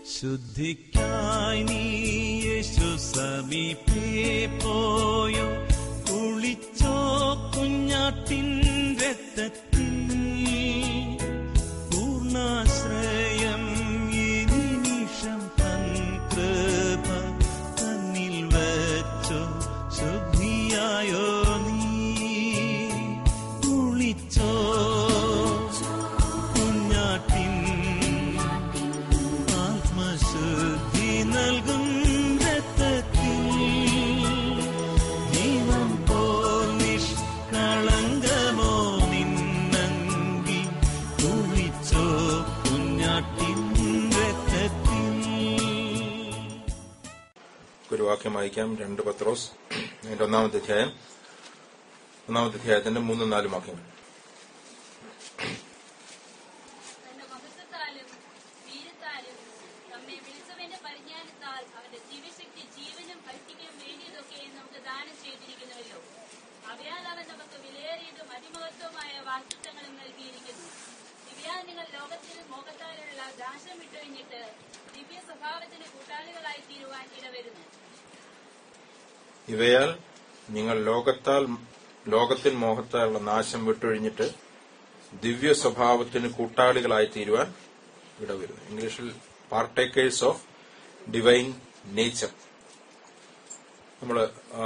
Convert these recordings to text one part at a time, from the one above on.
ശുദ്ധിക്കായി നീ യേശു സമീപേ പോയോ കുളിച്ചോ കുഞ്ഞാട്ടിൻ രക്തത്തിൽ പൂർണ്ണാശ്രയം ഈ നിമിഷം തൻ കൃപ തന്നിൽ വച്ചോ ശുദ്ധിയായോ നീ കുളിച്ചോ കുഞ്ഞാട്ടിൻ ആത്മശുദ്ധി നൽകും രക്തത്തിൽ ജീവൻ പോൽ നിഷ്കളങ്കമോ നിന്നങ്കി കുളിച്ചോ കുഞ്ഞാട്ടിൻ രക്തത്തിൽ ഒരു വാക്യം വായിക്കാം രണ്ട് പത്രോസ് അതിന്റെ ഒന്നാമത്തെ അധ്യായം ഒന്നാമത്തെ അധ്യായത്തിന്റെ മൂന്നും നാലും വാക്യങ്ങൾ തന്റെ മഹത്വത്താലും വീരത്താലും നമ്മെ വിളിച്ചവന്റെ പരിജ്ഞാനത്താൽ അവന്റെ ദിവ്യശക്തി ജീവനും ഭക്തിക്കും വേണ്ടിയതൊക്കെ നമുക്ക് ദാനം ചെയ്തിരിക്കുന്നുവല്ലോ അവയാൽ അവൻ നമുക്ക് വിലയേറിയതും അതിമഹത്വമായ വാക്തത്വങ്ങളും നൽകിയിരിക്കുന്നു ദിവ്യാൽ നിങ്ങൾ ലോകത്തിൽ മോഹത്താലുള്ള ദാശം വിട്ടൊഴിഞ്ഞിട്ട് ദിവ്യ സ്വഭാവത്തിന് കൂട്ടാളികളായി തീരുവാൻ ഇടവരുന്നു ഇവയാൽ നിങ്ങൾ ലോകത്താൽ ലോകത്തിൻ മോഹത്താലുള്ള നാശം വിട്ടൊഴിഞ്ഞിട്ട് ദിവ്യ സ്വഭാവത്തിന് കൂട്ടാളികളായി തീരുവാൻ ഇടവരുന്നു ഇംഗ്ലീഷിൽ പാർട്ടേക്കേഴ്സ് ഓഫ് ഡിവൈൻ നേച്ചർ നമ്മൾ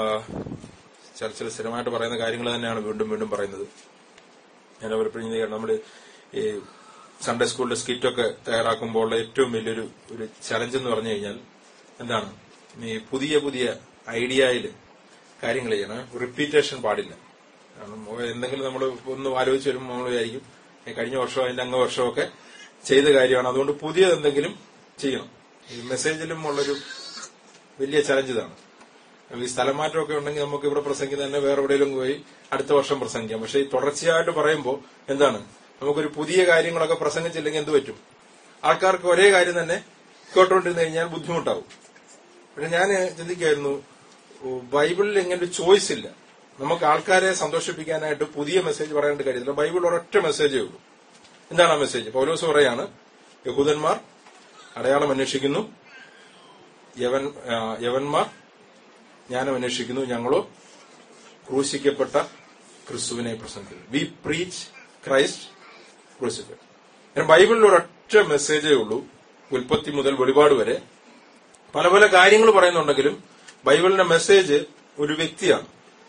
ചർച്ചിൽ സ്ഥിരമായിട്ട് പറയുന്ന കാര്യങ്ങൾ തന്നെയാണ് വീണ്ടും വീണ്ടും പറയുന്നത് ഞാൻ പലപ്പോഴും നമ്മൾ ഈ സൺഡേ സ്കൂളിലെ സ്കിറ്റൊക്കെ തയ്യാറാക്കുമ്പോൾ ഉള്ള ഏറ്റവും വലിയൊരു ഒരു ചലഞ്ച് എന്ന് പറഞ്ഞു കഴിഞ്ഞാൽ എന്താണ് ഈ പുതിയ പുതിയ ഐഡിയയിൽ കാര്യങ്ങൾ ചെയ്യണം റിപ്പീറ്റേഷൻ പാടില്ല കാരണം എന്തെങ്കിലും നമ്മൾ ഒന്ന് ആലോചിച്ച് വരുമ്പോൾ നമ്മൾ വിചാരിക്കും "ഏ, കഴിഞ്ഞ വർഷമോ അതിന്റെ അംഗ വർഷമൊക്കെ ചെയ്ത കാര്യമാണ് അതുകൊണ്ട് പുതിയത് എന്തെങ്കിലും ചെയ്യണം ഈ മെസ്സേജിലും ഉള്ളൊരു വലിയ ചലഞ്ച് ഇതാണ് ഈ സ്ഥലം മാറ്റമൊക്കെ ഉണ്ടെങ്കിൽ നമുക്ക് ഇവിടെ പ്രസംഗിക്കുന്ന തന്നെ വേറെ എവിടെയെങ്കിലും പോയി അടുത്ത വർഷം പ്രസംഗിക്കാം പക്ഷെ ഈ തുടർച്ചയായിട്ട് പറയുമ്പോൾ എന്താണ് നമുക്കൊരു പുതിയ കാര്യങ്ങളൊക്കെ പ്രസംഗിച്ചില്ലെങ്കിൽ എന്ത് പറ്റും ആൾക്കാർക്ക് ഒരേ കാര്യം തന്നെ കേട്ടോണ്ടിരുന്നു കഴിഞ്ഞാൽ ബുദ്ധിമുട്ടാവും പക്ഷെ ഞാൻ ചിന്തിക്കായിരുന്നു ഓ, ബൈബിളിൽ ഇങ്ങനെ ഒരു ചോയ്സ് ഇല്ല നമുക്ക് ആൾക്കാരെ സന്തോഷിപ്പിക്കാനായിട്ട് പുതിയ മെസ്സേജ് പറയേണ്ട കാര്യമില്ല ബൈബിൾ ഒരൊറ്റ മെസ്സേജേ ഉള്ളൂ എന്താണ് ആ മെസ്സേജ് പൗലോസ് പറയാണ് യഹൂദന്മാർ അടയാളം അന്വേഷിക്കുന്നു യവൻ ആ, യവന്മാർ ജ്ഞാനം അന്വേഷിക്കുന്നു ഞങ്ങളോ ക്രൂശിക്കപ്പെട്ട ക്രിസ്തുവിനെ പ്രസംഗിക്കുന്നു വി പ്രീച്ച് ക്രൈസ്റ്റ് ക്രൂസിഫൈഡ് ഞാൻ ബൈബിളിൽ ഒരൊറ്റ മെസ്സേജേ ഉള്ളൂ ഉൽപ്പത്തി മുതൽ വെളിപാട് വരെ പല പല കാര്യങ്ങൾ പറയുന്നുണ്ടെങ്കിലും ബൈബിളിന്റെ മെസ്സേജ് ഒരു വ്യക്തിയാണ്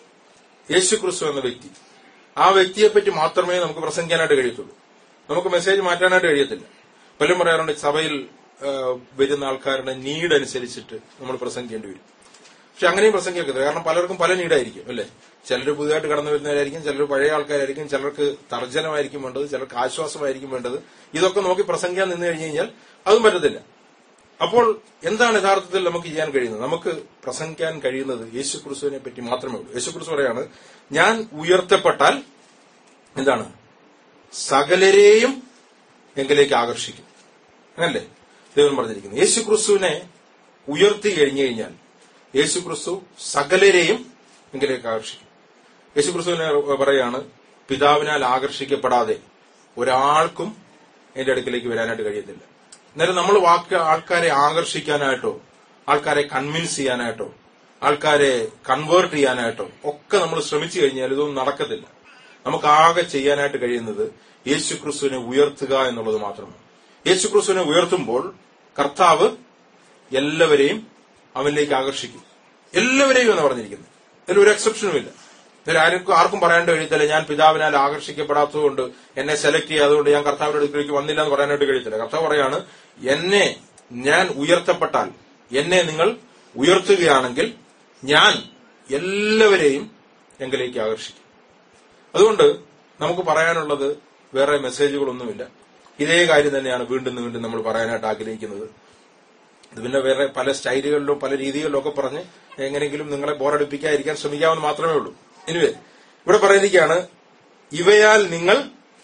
യേശു ക്രിസ്തു എന്ന വ്യക്തി ആ വ്യക്തിയെപ്പറ്റി മാത്രമേ നമുക്ക് പ്രസംഗിക്കാനായിട്ട് കഴിയത്തുള്ളൂ നമുക്ക് മെസ്സേജ് മാറ്റാനായിട്ട് കഴിയത്തില്ല പലരും പറയാറുണ്ട് സഭയിൽ ആ, വരുന്ന ആൾക്കാരുടെ നീഡ് അനുസരിച്ചിട്ട് നമ്മൾ പ്രസംഗിക്കേണ്ടി വരും പക്ഷെ അങ്ങനെയും പ്രസംഗിക്കരുത് കാരണം പലർക്കും പല നീഡായിരിക്കും അല്ലെ ചിലർ പുതുതായിട്ട് കടന്നു വരുന്നവരായിരിക്കും ചിലർ പഴയ ആൾക്കാരായിരിക്കും ചിലർക്ക് തർജ്ജനമായിരിക്കും വേണ്ടത് ചിലർക്ക് ആശ്വാസമായിരിക്കും വേണ്ടത് ഇതൊക്കെ നോക്കി പ്രസംഗിക്കാൻ നിന്ന് കഴിഞ്ഞു കഴിഞ്ഞാൽ അതും പറ്റത്തില്ല അപ്പോൾ എന്താണ് യഥാർത്ഥത്തിൽ നമുക്ക് ചെയ്യാൻ കഴിയുന്നത് നമുക്ക് പ്രസംഗിക്കാൻ കഴിയുന്നത് യേശു ക്രിസ്തുവിനെ പറ്റി മാത്രമേ ഉള്ളൂ യേശു ക്രിസ്തു പറയാണ് ഞാൻ ഉയർത്തപ്പെട്ടാൽ എന്താണ് സകലരെയും എങ്കിലേക്ക് ആകർഷിക്കും അങ്ങനല്ലേ ദൈവം പറഞ്ഞിരിക്കുന്നത് യേശു ക്രിസ്തുവിനെ ഉയർത്തി കഴിഞ്ഞു കഴിഞ്ഞാൽ യേശു ക്രിസ്തു സകലരെയും എങ്കിലേക്ക് ആകർഷിക്കും യേശു ക്രിസ്തുവിനെ പറയാണ് പിതാവിനാൽ ആകർഷിക്കപ്പെടാതെ ഒരാൾക്കും എന്റെ അടുക്കിലേക്ക് വരാനായിട്ട് കഴിയത്തില്ല അന്നേരം നമ്മൾ വാക്ക് ആൾക്കാരെ ആകർഷിക്കാനായിട്ടോ ആൾക്കാരെ കൺവിൻസ് ചെയ്യാനായിട്ടോ ആൾക്കാരെ കൺവേർട്ട് ചെയ്യാനായിട്ടോ ഒക്കെ നമ്മൾ ശ്രമിച്ചു കഴിഞ്ഞാൽ ഇതൊന്നും നടക്കത്തില്ല നമുക്ക് ആകെ ചെയ്യാനായിട്ട് കഴിയുന്നത് യേശു ക്രിസ്തുവിനെ ഉയർത്തുക എന്നുള്ളത് മാത്രമാണ് യേശു ക്രിസ്തുവിനെ ഉയർത്തുമ്പോൾ കർത്താവ് എല്ലാവരെയും അവനിലേക്ക് ആകർഷിക്കും എല്ലാവരെയും എന്ന് പറഞ്ഞിരിക്കുന്നത് ഇതിൽ ഒരു എക്സെപ്ഷനും ഇല്ല ഇതിൽ ആർക്കും ആർക്കും പറയാണ്ട് കഴിയത്തില്ല ഞാൻ പിതാവിനാൽ ആകർഷിക്കപ്പെടാത്തതുകൊണ്ട് എന്നെ സെലക്ട് ചെയ്യാതുകൊണ്ട് ഞാൻ കർത്താവിന്റെ അടുത്തേക്ക് വന്നില്ല എന്ന് പറയാനായിട്ട് കഴിയത്തില്ല കർത്താവ് പറയാണ് എന്നെ ഞാൻ ഉയർത്തപ്പെട്ടാൽ എന്നെ നിങ്ങൾ ഉയർത്തുകയാണെങ്കിൽ ഞാൻ എല്ലാവരെയും എങ്കിലേക്ക് ആകർഷിക്കും അതുകൊണ്ട് നമുക്ക് പറയാനുള്ളത് വേറെ മെസ്സേജുകളൊന്നുമില്ല ഇതേ കാര്യം തന്നെയാണ് വീണ്ടും വീണ്ടും നമ്മൾ പറയാനായിട്ട് ആഗ്രഹിക്കുന്നത് ഇത് പിന്നെ വേറെ പല സ്റ്റൈലുകളിലും പല രീതികളിലും ഒക്കെ പറഞ്ഞ് എങ്ങനെയെങ്കിലും നിങ്ങളെ ബോറടിപ്പിക്കാതിരിക്കാൻ ശ്രമിക്കാമെന്ന് മാത്രമേ ഉള്ളൂ എനിവേ ഇവിടെ പറയുന്നിരിക്കുകയാണ് ഇവയാൽ നിങ്ങൾ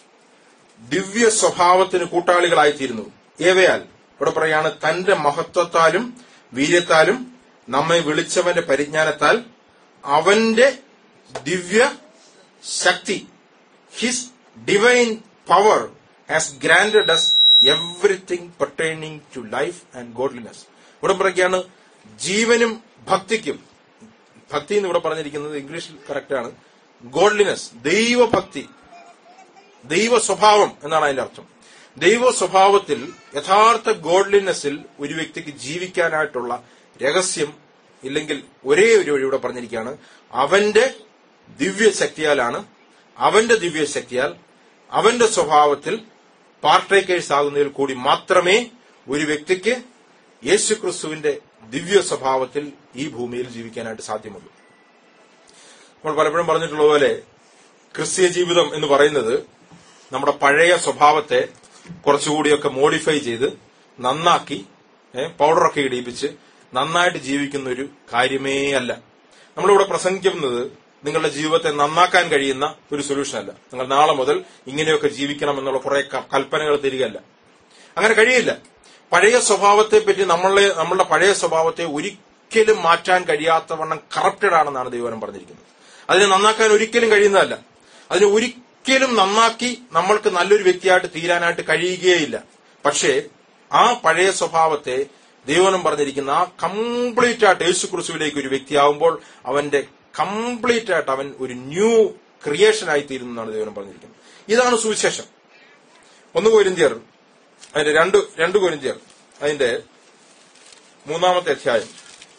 ദിവ്യ സ്വഭാവത്തിന് കൂട്ടാളികളായിത്തീരുന്നു ഏവയാൽ ഇവിടെ പറയാണ് തന്റെ മഹത്വത്താലും വീര്യത്താലും നമ്മെ വിളിച്ചവന്റെ പരിജ്ഞാനത്താൽ അവന്റെ ദിവ്യ ശക്തി his divine power has granted us everything pertaining to life and godliness ഇവിടെ പറയുകയാണ് ജീവനും ഭക്തിക്കും ഭക്തി എന്ന് ഇവിടെ പറഞ്ഞിരിക്കുന്നത് ഇംഗ്ലീഷിൽ കറക്റ്റാണ് ഗോഡ്ലിനെസ് ദൈവഭക്തി ദൈവ സ്വഭാവം എന്നാണ് അതിന്റെ അർത്ഥം ദൈവ സ്വഭാവത്തിൽ യഥാർത്ഥ ഗോഡ്ലിനെസ്സിൽ ഒരു വ്യക്തിക്ക് ജീവിക്കാനായിട്ടുള്ള രഹസ്യം ഇല്ലെങ്കിൽ ഒരേ ഒരു വഴി ഇവിടെ പറഞ്ഞിരിക്കുകയാണ് അവന്റെ ദിവ്യശക്തിയാലാണ് അവന്റെ ദിവ്യശക്തിയാൽ അവന്റെ സ്വഭാവത്തിൽ പാർട്ടേക്കേഴ്സ് ആകുന്നതിൽ കൂടി മാത്രമേ ഒരു വ്യക്തിക്ക് യേശുക്രിസ്തുവിന്റെ ദിവ്യ സ്വഭാവത്തിൽ ഈ ഭൂമിയിൽ ജീവിക്കാനായിട്ട് സാധ്യമുള്ളൂ നമ്മൾ പലപ്പോഴും പറഞ്ഞിട്ടുള്ളതുപോലെ ക്രിസ്തീയ ജീവിതം എന്ന് പറയുന്നത് നമ്മുടെ പഴയ സ്വഭാവത്തെ കുറച്ചുകൂടിയൊക്കെ മോഡിഫൈ ചെയ്ത് നന്നാക്കി ഏ, പൗഡറൊക്കെ ഇടിയിപ്പിച്ച് നന്നായിട്ട് ജീവിക്കുന്ന ഒരു കാര്യമേ അല്ല നമ്മളിവിടെ പ്രസംഗിക്കുന്നത് നിങ്ങളുടെ ജീവിതത്തെ നന്നാക്കാൻ കഴിയുന്ന ഒരു സൊല്യൂഷൻ അല്ല നിങ്ങൾ നാളെ മുതൽ ഇങ്ങനെയൊക്കെ ജീവിക്കണം എന്നുള്ള കുറെ ക- കൽപ്പനകൾ തരികയല്ല അങ്ങനെ കഴിയില്ല പഴയ സ്വഭാവത്തെ പറ്റി നമ്മളെ നമ്മളുടെ പഴയ സ്വഭാവത്തെ ഒരിക്കലും മാറ്റാൻ കഴിയാത്തവണ്ണം കറപ്റ്റഡ് ആണെന്നാണ് ദൈവനം പറഞ്ഞിരിക്കുന്നത് അതിനെ നന്നാക്കാൻ ഒരിക്കലും കഴിയുന്നതല്ല അതിനെ ഒരിക്കലും നന്നാക്കി നമ്മൾക്ക് നല്ലൊരു വ്യക്തിയായിട്ട് തീരാനായിട്ട് കഴിയുകയില്ല പക്ഷേ ആ പഴയ സ്വഭാവത്തെ ദൈവനം പറഞ്ഞിരിക്കുന്ന ആ കംപ്ലീറ്റ് ആയിട്ട് യേശു ക്രിസ്തുവിലേക്ക് ഒരു വ്യക്തിയാവുമ്പോൾ അവന്റെ കംപ്ലീറ്റ് ആയിട്ട് അവൻ ഒരു ന്യൂ ക്രിയേഷൻ ആയി തീരുന്നതാണ് ദൈവനം പറഞ്ഞിരിക്കുന്നത് ഇതാണ് സുവിശേഷം ഒന്ന് കോരിന്തിയർ അതിന്റെ രണ്ട് രണ്ട് കോരിന്തിയർ അതിന്റെ മൂന്നാമത്തെ അധ്യായം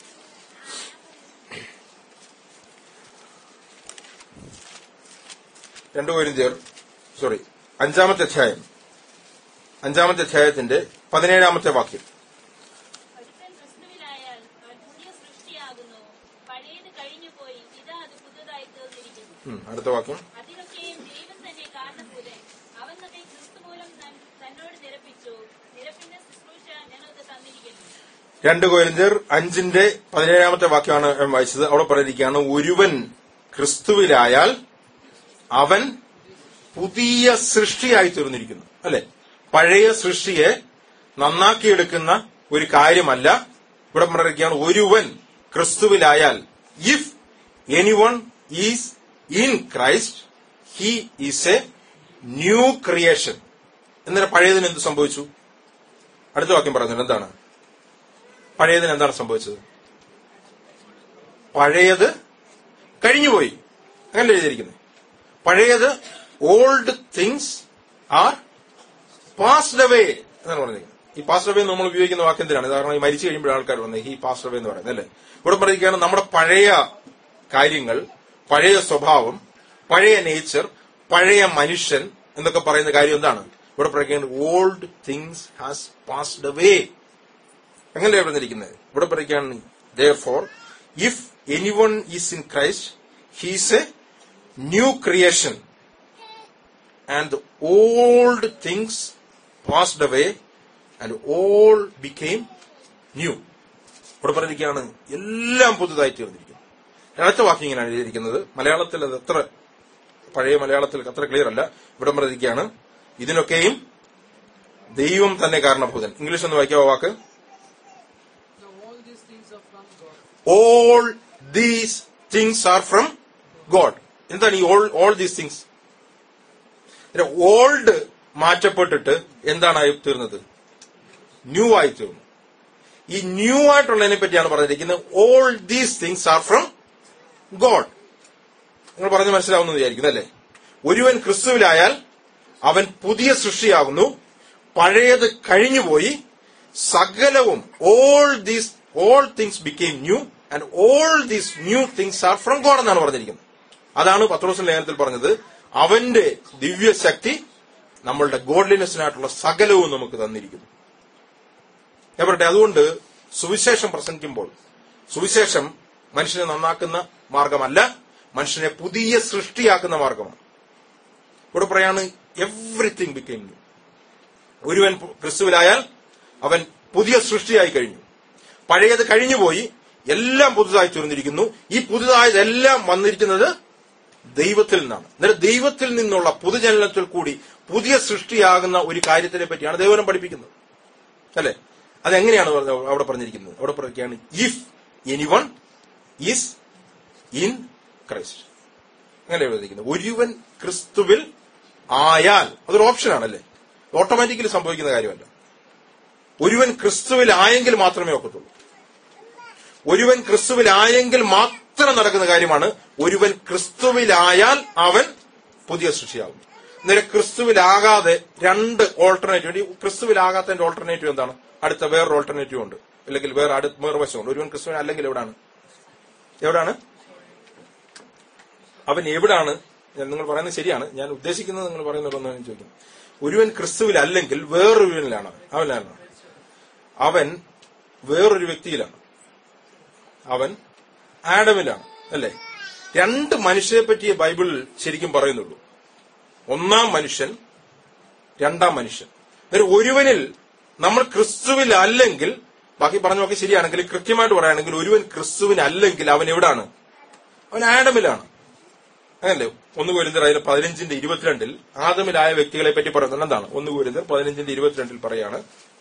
രണ്ട് കോരിന്തിയർ സോറി അഞ്ചാമത്തെ അധ്യായം അഞ്ചാമത്തെ അധ്യായത്തിന്റെ പതിനേഴാമത്തെ വാക്യം ഒരുത്തൻ ക്രിസ്തുവിലായാൽ അവൻ പുതിയ സൃഷ്ടിയാകുന്നു പഴയത് കഴിഞ്ഞുപോയി ഇതാ അത് പുതുതായി തീർന്നിരിക്കുന്നു ഉം, അടുത്ത വാക്യം അതിനൊക്കെയും ദൈവം തന്നെ കാരണഭൂതൻ അവൻ നമ്മെ ക്രിസ്തു മൂലം തൻ- തന്നോട് നിരപ്പിച്ചു നിരപ്പിന്റെ ശുശ്രൂഷ ഞങ്ങൾക്ക് തന്നിരിക്കുന്നു രണ്ട് കോരിന്തിയർ അഞ്ചിന്റെ പതിനേഴാമത്തെ വാക്യമാണ് ഞാൻ വായിച്ചത് അവിടെ പറഞ്ഞിരിക്കുകയാണ് ഒരുവൻ ക്രിസ്തുവിലായാൽ അവൻ പുതിയ സൃഷ്ടിയായി തീർന്നിരിക്കുന്നു അല്ലെ പഴയ സൃഷ്ടിയെ നന്നാക്കിയെടുക്കുന്ന ഒരു കാര്യമല്ല ഇവിടെ പറഞ്ഞിരിക്കുകയാണ് ഒരുവൻ ക്രിസ്തുവിലായാൽ if any one is in Christ he is a new creation എന്നേരം പഴയതിന് എന്ത് സംഭവിച്ചു അടുത്ത വാക്യം പറഞ്ഞത് എന്താണ് പഴയതിന് എന്താണ് സംഭവിച്ചത് പഴയത് കഴിഞ്ഞുപോയി അങ്ങനെ എഴുതിയിരിക്കുന്നത് പഴയത് old things are passed away എന്നാണ് പറഞ്ഞിരിക്കുന്നത് ഈ പാസ്ഡ് അവേ നമ്മൾ ഉപയോഗിക്കുന്ന വാക്ക് എന്തിനാണ് കാരണം ഈ മരിച്ചു കഴിയുമ്പോൾ ആൾക്കാർ വന്നത് ഈ പാസ്ഡ് അവേ എന്ന് പറയുന്നത് അല്ലേ ഇവിടെ പറയുകയാണ് നമ്മുടെ പഴയ കാര്യങ്ങൾ പഴയ സ്വഭാവം പഴയ നേച്ചർ പഴയ മനുഷ്യൻ എന്നൊക്കെ പറയുന്ന കാര്യം എന്താണ് ഇവിടെ പറയുകയാണ് old things has passed away എങ്ങനെയാണ് പറഞ്ഞിരിക്കുന്നത് ഇവിടെ പറയുകയാണ് therefore if any one is in Christ he's a new creation and old things passed away and all became new ഇവിടെ പറഞ്ഞിരിക്കുകയാണ് എല്ലാം പുതുതായി തീർന്നിരിക്കുന്നു അടുത്ത വാക്യം ഇങ്ങനെയാണ് എഴുതിയിരിക്കുന്നത് മലയാളത്തിൽ അത് അത്ര പഴയ മലയാളത്തിൽ അത്ര ക്ലിയർ അല്ല ഇവിടെ പറഞ്ഞിരിക്കുകയാണ് ഇതിനൊക്കെയും ദൈവം തന്നെ കാരണഭൂതൻ ഇംഗ്ലീഷ് ഒന്ന് വായിക്കാവോ വാക്ക് Now all these things are from God. All these things are from God എന്താണ് ഈ all all these things old മാറ്റപ്പെട്ടിട്ട് എന്താണ് ആയി തീർന്നത് ന്യൂ ആയി തീർന്നു ഈ ന്യൂ ആയിട്ടുള്ളതിനെ പറ്റിയാണ് പറഞ്ഞിരിക്കുന്നത് all these things are from God നിങ്ങൾ പറഞ്ഞ് മനസ്സിലാവുന്നു വിചാരിക്കുന്നു അല്ലേ ഒരുവൻ ക്രിസ്തുവിലായാൽ അവൻ പുതിയ സൃഷ്ടിയാകുന്നു പഴയത് കഴിഞ്ഞുപോയി സകലവും all these all things became new and all these new things are from God എന്നാണ് പറഞ്ഞിരിക്കുന്നത് അതാണ് പത്രോസ് ലേഖനത്തിൽ പറഞ്ഞത് അവന്റെ ദിവ്യശക്തി നമ്മളുടെ ഗോഡ്ലിനെസ്സിനായിട്ടുള്ള സകലവും നമുക്ക് തന്നിരിക്കുന്നു ഞാൻ പറയട്ടെ അതുകൊണ്ട് സുവിശേഷം പ്രസംഗിക്കുമ്പോൾ സുവിശേഷം മനുഷ്യനെ നന്നാക്കുന്ന മാർഗമല്ല മനുഷ്യനെ പുതിയ സൃഷ്ടിയാക്കുന്ന മാർഗമാണ് ഇവിടെ പറയാണ് എവറിത്തിങ് ബിക്കെയിം ന്യൂ ഒരുവൻ ക്രിസ്തുവിലായാൽ അവൻ പുതിയ സൃഷ്ടിയായി കഴിഞ്ഞു പഴയത് കഴിഞ്ഞുപോയി എല്ലാം പുതുതായി തീർന്നിരിക്കുന്നു ഈ പുതുതായതെല്ലാം വന്നിരിക്കുന്നത് ദൈവത്തിൽ നിന്നാണ് എന്നിട്ട് ദൈവത്തിൽ നിന്നുള്ള പുതുജനനത്തിൽ കൂടി പുതിയ സൃഷ്ടിയാകുന്ന ഒരു കാര്യത്തിനെ പറ്റിയാണ് ദൈവനം പഠിപ്പിക്കുന്നത് അല്ലെ അതെങ്ങനെയാണ് പറഞ്ഞ- അവിടെ പറഞ്ഞിരിക്കുന്നത് അവിടെ പറയുകയാണ് if any one is in Christ അങ്ങനെ എഴുതിയിരിക്കുന്നത് ഒരുവൻ ക്രിസ്തുവിൽ ആയാൽ അതൊരു ഓപ്ഷനാണല്ലേ ഓട്ടോമാറ്റിക്കലി സംഭവിക്കുന്ന കാര്യമല്ല ഒരുവൻ ക്രിസ്തുവിലായെങ്കിൽ മാത്രമേ ഒക്കത്തുള്ളൂ ഒരുവൻ ക്രിസ്തുവിലായെങ്കിൽ മാത്രം നടക്കുന്ന കാര്യമാണ് ഒരുവൻ ക്രിസ്തുവിലായാൽ അവൻ പുതിയ സൃഷ്ടിയാകും അന്നേരം ക്രിസ്തുവിലാകാതെ രണ്ട് ഓൾട്ടർനേറ്റീവ് ക്രിസ്തുവിലാകാത്തതിന്റെ ഓൾട്ടർനേറ്റീവ് എന്താണ് അടുത്ത വേറൊരു ഓൾട്ടർനേറ്റീവ് ഉണ്ട് അല്ലെങ്കിൽ വേറെ അടുത്ത വേറെ വശമുണ്ട് ഒരുവൻ ക്രിസ്തുവിന് അല്ലെങ്കിൽ എവിടാണ് എവിടാണ് അവൻ എവിടാണ് ഞാൻ നിങ്ങൾ പറയുന്നത് ശരിയാണ് ഞാൻ ഉദ്ദേശിക്കുന്നത് നിങ്ങൾ പറയുന്നുണ്ടോ എന്ന് ചോദിക്കും ഒരുവൻ ക്രിസ്തുവിലല്ലെങ്കിൽ വേറൊരുവനിലാണ് അവൻ. അവനിലാണ് അവൻ വേറൊരു വ്യക്തിയിലാണ് അവൻ ആഡമിലാണ് അല്ലേ രണ്ട് മനുഷ്യരെ പറ്റിയേ ബൈബിൾ ശരിക്കും പറയുന്നുള്ളൂ ഒന്നാം മനുഷ്യൻ രണ്ടാം മനുഷ്യൻ അന്നേരം ഒരുവനിൽ നമ്മൾ ക്രിസ്തുവിൽ അല്ലെങ്കിൽ ബാക്കി പറഞ്ഞൊക്കെ ശരിയാണെങ്കിൽ കൃത്യമായിട്ട് പറയുകയാണെങ്കിൽ ഒരുവൻ ക്രിസ്തുവിനല്ലെങ്കിൽ അവൻ എവിടാണ് അവൻ ആഡമിലാണ് അങ്ങനല്ലേ ഒന്ന് കോരിന്തർ അതിൽ പതിനഞ്ചിന്റെ ഇരുപത്തിരണ്ടിൽ ആദമിലായ വ്യക്തികളെ പറ്റി പറയുന്നത് എന്താണ് ഒന്ന് കോരിന്തർ പതിനഞ്ചിന്റെ ഇരുപത്തിരണ്ടിൽ പറയാണ്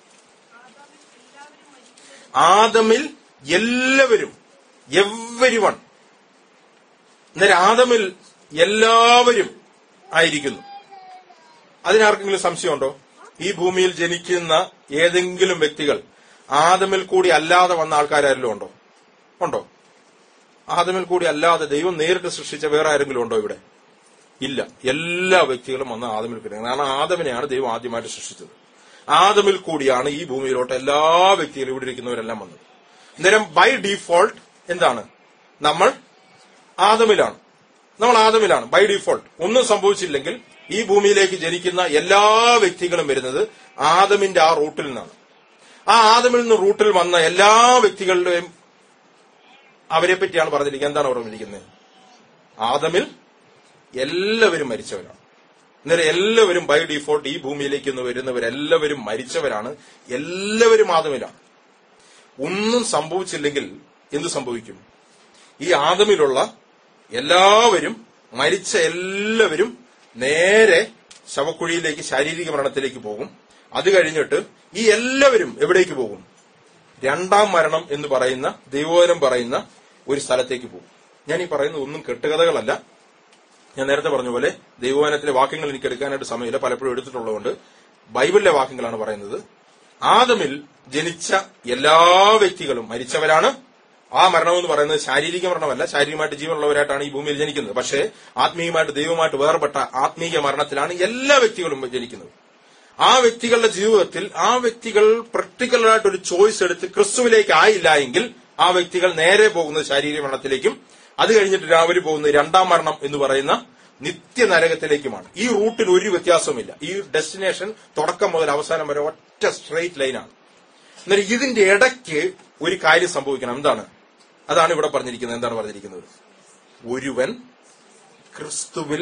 ആദമിൽ എല്ലാവരും എവരി വൺ അന്നേരം ആദമിൽ എല്ലാവരും ആയിരിക്കുന്നു അതിനാർക്കെങ്കിലും സംശയമുണ്ടോ ഈ ഭൂമിയിൽ ജനിക്കുന്ന ഏതെങ്കിലും വ്യക്തികൾ ആദമിൽ കൂടി അല്ലാതെ വന്ന ആൾക്കാരാരെങ്കിലും ഉണ്ടോ ഉണ്ടോ ആദമിൽ കൂടി അല്ലാതെ ദൈവം നേരിട്ട് സൃഷ്ടിച്ച വേറെ ആരെങ്കിലും ഉണ്ടോ ഇവിടെ ഇല്ല എല്ലാ വ്യക്തികളും വന്ന ആദമിൽ കൂടി കാരണം ആദമിനെയാണ് ദൈവം ആദ്യമായിട്ട് സൃഷ്ടിച്ചത് ആദമിൽ കൂടിയാണ് ഈ ഭൂമിയിലോട്ട് എല്ലാ വ്യക്തികളും ഇവിടെ ഇരിക്കുന്നവരെല്ലാം വന്നത് അന്നേരം ബൈ ഡീഫോൾട്ട് എന്താണ് നമ്മൾ ആദമിലാണ് നമ്മൾ ആദമിലാണ് ബൈ ഡീഫോൾട്ട് ഒന്നും സംഭവിച്ചില്ലെങ്കിൽ ഈ ഭൂമിയിലേക്ക് ജനിക്കുന്ന എല്ലാ വ്യക്തികളും വരുന്നത് ആദമിന്റെ ആ റൂട്ടിൽ നിന്നാണ് ആ ആദമിൽ നിന്ന് റൂട്ടിൽ വന്ന എല്ലാ വ്യക്തികളുടെയും അവരെ പറ്റിയാണ് പറഞ്ഞിരിക്കുന്നത് എന്താണ് പറഞ്ഞിരിക്കുന്നത് ആദമിൽ എല്ലാവരും മരിച്ചവരാണ് അന്നേരം എല്ലാവരും ബൈ ഡിഫോൾട്ട് ഈ ഭൂമിയിലേക്ക് ഒന്ന് വരുന്നവരെല്ലാവരും മരിച്ചവരാണ് എല്ലാവരും ആദമിലാണ് ഒന്നും സംഭവിച്ചില്ലെങ്കിൽ എന്ത് സംഭവിക്കും ഈ ആദമിലുള്ള എല്ലാവരും മരിച്ച എല്ലാവരും നേരെ ശവക്കുഴിയിലേക്ക് ശാരീരിക മരണത്തിലേക്ക് പോകും അത് കഴിഞ്ഞിട്ട് ഈ എല്ലാവരും എവിടേക്ക് പോകും രണ്ടാം മരണം എന്ന് പറയുന്ന ദൈവോധനം പറയുന്ന ഒരു സ്ഥലത്തേക്ക് പോകും ഞാൻ ഈ പറയുന്നത് ഒന്നും കെട്ടുകഥകളല്ല ഞാൻ നേരത്തെ പറഞ്ഞ പോലെ ദൈവവചനത്തിലെ വാക്യങ്ങൾ എനിക്ക് എടുക്കാനായിട്ട് സമയമില്ല പലപ്പോഴും എടുത്തിട്ടുള്ളതുകൊണ്ട് ബൈബിളിലെ വാക്യങ്ങളാണ് പറയുന്നത് ആദമിൽ ജനിച്ച എല്ലാ വ്യക്തികളും മരിച്ചവരാണ് ആ മരണം എന്ന് പറയുന്നത് ശാരീരിക മരണമല്ല ശാരീരികമായിട്ട് ജീവനുള്ളവരായിട്ടാണ് ഈ ഭൂമിയിൽ ജനിക്കുന്നത് പക്ഷേ ആത്മീയമായിട്ട് ദൈവമായിട്ട് വേർപെട്ട ആത്മീയ മരണത്തിലാണ് എല്ലാ വ്യക്തികളും ജനിക്കുന്നത് ആ വ്യക്തികളുടെ ജീവിതത്തിൽ ആ വ്യക്തികൾ പ്രാക്ടിക്കലായിട്ട് ഒരു ചോയ്സ് എടുത്ത് ക്രിസ്തുവിലേക്ക് ആയില്ല എങ്കിൽ ആ വ്യക്തികൾ നേരെ പോകുന്നത് ശാരീരിക മരണത്തിലേക്കും അത് കഴിഞ്ഞിട്ട് രാവിലെ പോകുന്നത് രണ്ടാം മരണം എന്ന് പറയുന്ന നിത്യ നരകത്തിലേക്കുമാണ് ഈ റൂട്ടിൽ ഒരു വ്യത്യാസവുമില്ല ഈ ഡെസ്റ്റിനേഷൻ തുടക്കം മുതൽ അവസാനം വരെ ഒറ്റ സ്ട്രെയിറ്റ് ലൈനാണ് എന്നാൽ ഇതിന്റെ ഇടയ്ക്ക് ഒരു കാര്യം സംഭവിക്കണം എന്താണ് അതാണ് ഇവിടെ പറഞ്ഞിരിക്കുന്നത് എന്താണ് പറഞ്ഞിരിക്കുന്നത് ഒരുവൻ ക്രിസ്തുവിൽ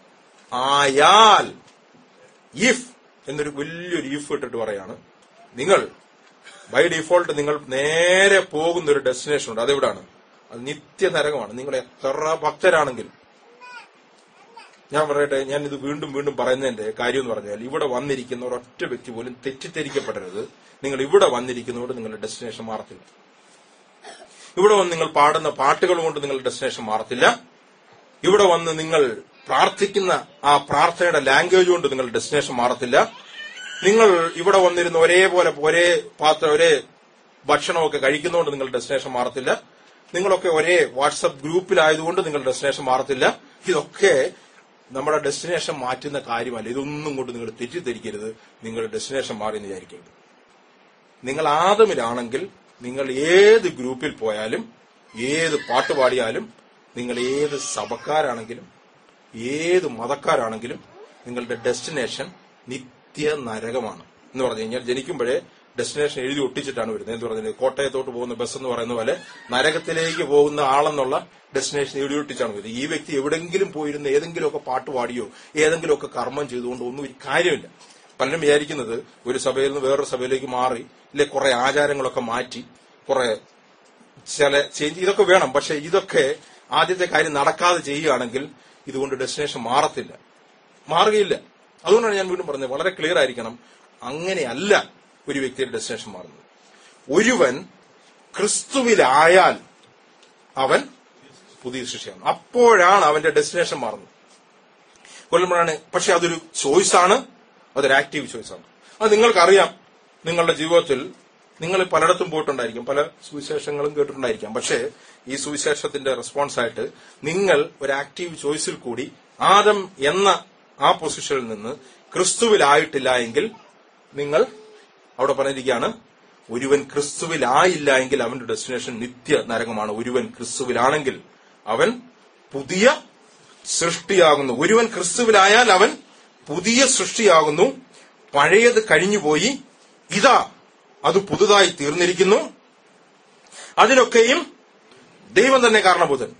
ആയാൽ ഇഫ് എന്നൊരു വലിയൊരു ഇഫ് ഇട്ടിട്ട് പറയാണ് നിങ്ങൾ ബൈ ഡിഫോൾട്ട് നിങ്ങൾ നേരെ പോകുന്ന ഒരു ഡെസ്റ്റിനേഷൻ ഉണ്ട് അതെവിടാണ് അത് നിത്യ നരകമാണ് നിങ്ങൾ എത്ര ഭക്തരാണെങ്കിലും ഞാൻ പറയട്ടെ ഞാൻ ഇത് വീണ്ടും വീണ്ടും പറയുന്നതിന്റെ കാര്യം എന്ന് പറഞ്ഞാൽ ഇവിടെ വന്നിരിക്കുന്ന ഒരൊറ്റ വ്യക്തി പോലും തെറ്റിദ്ധരിക്കപ്പെടരുത് നിങ്ങൾ ഇവിടെ വന്നിരിക്കുന്നതോട് നിങ്ങളുടെ ഡെസ്റ്റിനേഷൻ മാറത്തില്ല ഇവിടെ വന്ന് നിങ്ങൾ പാടുന്ന പാട്ടുകൾ കൊണ്ട് നിങ്ങളുടെ ഡെസ്റ്റിനേഷൻ മാറത്തില്ല ഇവിടെ വന്ന് നിങ്ങൾ പ്രാർത്ഥിക്കുന്ന ആ പ്രാർത്ഥനയുടെ ലാംഗ്വേജ് കൊണ്ട് നിങ്ങളുടെ ഡെസ്റ്റിനേഷൻ മാറത്തില്ല നിങ്ങൾ ഇവിടെ വന്നിരുന്ന ഒരേപോലെ ഒരേ പാത്രം ഒരേ ഭക്ഷണമൊക്കെ കഴിക്കുന്നതുകൊണ്ട് നിങ്ങളുടെ ഡെസ്റ്റിനേഷൻ മാറത്തില്ല നിങ്ങളൊക്കെ ഒരേ വാട്സപ്പ് ഗ്രൂപ്പിലായതുകൊണ്ട് നിങ്ങളുടെ ഡെസ്റ്റിനേഷൻ മാറത്തില്ല ഇതൊക്കെ നമ്മുടെ ഡെസ്റ്റിനേഷൻ മാറ്റുന്ന കാര്യമല്ല ഇതൊന്നും കൊണ്ട് നിങ്ങൾ തെറ്റിദ്ധരിക്കരുത് നിങ്ങളുടെ ഡെസ്റ്റിനേഷൻ മാറി എന്ന് വിചാരിക്കരുത് നിങ്ങൾ ആദമിലാണെങ്കിൽ നിങ്ങൾ ഏത് ഗ്രൂപ്പിൽ പോയാലും ഏത് പാട്ട് പാടിയാലും നിങ്ങൾ ഏത് സഭക്കാരാണെങ്കിലും ഏത് മതക്കാരാണെങ്കിലും നിങ്ങളുടെ ഡെസ്റ്റിനേഷൻ നിത്യ നരകമാണ് എന്ന് പറഞ്ഞു കഴിഞ്ഞാൽ ജനിക്കുമ്പോഴേ ഡെസ്റ്റിനേഷൻ എഴുതി ഒട്ടിച്ചിട്ടാണ് വരുന്നത് എന്ന് പറഞ്ഞത് കോട്ടയത്തോട്ട് പോകുന്ന ബസ് എന്ന് പറയുന്ന പോലെ നരകത്തിലേക്ക് പോകുന്ന ആളെന്നുള്ള ഡെസ്റ്റിനേഷൻ എഴുതി ഒട്ടിച്ചാണ് വരുന്നത് ഈ വ്യക്തി എവിടെങ്കിലും പോയിരുന്ന ഏതെങ്കിലുമൊക്കെ പാട്ട് പാടിയോ ഏതെങ്കിലുമൊക്കെ കർമ്മം ചെയ്തുകൊണ്ട് ഒന്നും ഒരു കാര്യമില്ല പലരും വിചാരിക്കുന്നത് ഒരു സഭയിൽ നിന്ന് വേറൊരു സഭയിലേക്ക് മാറി ഇല്ലെ കുറെ ആചാരങ്ങളൊക്കെ മാറ്റി കുറെ ചില ചേഞ്ച് ഇതൊക്കെ വേണം പക്ഷെ ഇതൊക്കെ ആദ്യത്തെ കാര്യം നടക്കാതെ ചെയ്യുകയാണെങ്കിൽ ഇതുകൊണ്ട് ഡെസ്റ്റിനേഷൻ മാറത്തില്ല മാറുകയില്ല അതുകൊണ്ടാണ് ഞാൻ വീണ്ടും പറഞ്ഞത് വളരെ ക്ലിയർ ആയിരിക്കണം അങ്ങനെയല്ല ഒരു വ്യക്തിയുടെ ഡെസ്റ്റിനേഷൻ മാറുന്നത് ഒരുവൻ ക്രിസ്തുവിലായാൽ അവൻ പുതിയ സൃഷ്ടിയാണ് അപ്പോഴാണ് അവന്റെ ഡെസ്റ്റിനേഷൻ മാറുന്നത് കൊല്ലുമ്പോഴാണ് പക്ഷെ അതൊരു ചോയ്സ് ആണ് അതൊരു ആക്റ്റീവ് ചോയ്സ് ആണ് അത് നിങ്ങൾക്കറിയാം നിങ്ങളുടെ ജീവിതത്തിൽ നിങ്ങൾ പലയിടത്തും പോയിട്ടുണ്ടായിരിക്കും പല സുവിശേഷങ്ങളും കേട്ടിട്ടുണ്ടായിരിക്കാം പക്ഷേ ഈ സുവിശേഷത്തിന്റെ റെസ്പോൺസ് ആയിട്ട് നിങ്ങൾ ഒരു ആക്റ്റീവ് ചോയ്സിൽ കൂടി ആദം എന്ന ആ പൊസിഷനിൽ നിന്ന് ക്രിസ്തുവിലായിട്ടില്ല എങ്കിൽ നിങ്ങൾ അവിടെ പറഞ്ഞിരിക്കുകയാണ് ഒരുവൻ ക്രിസ്തുവിലായില്ല എങ്കിൽ അവന്റെ ഡെസ്റ്റിനേഷൻ നിത്യ നരകമാണ് ഒരുവൻ ക്രിസ്തുവിലാണെങ്കിൽ അവൻ പുതിയ സൃഷ്ടിയാകുന്നു ഒരുവൻ ക്രിസ്തുവിലായാൽ അവൻ പുതിയ സൃഷ്ടിയാകുന്നു പഴയത് കഴിഞ്ഞുപോയി ഇതാ അത് പുതുതായി തീർന്നിരിക്കുന്നു അതിനൊക്കെയും ദൈവം തന്നെ കാരണഭൂതൻ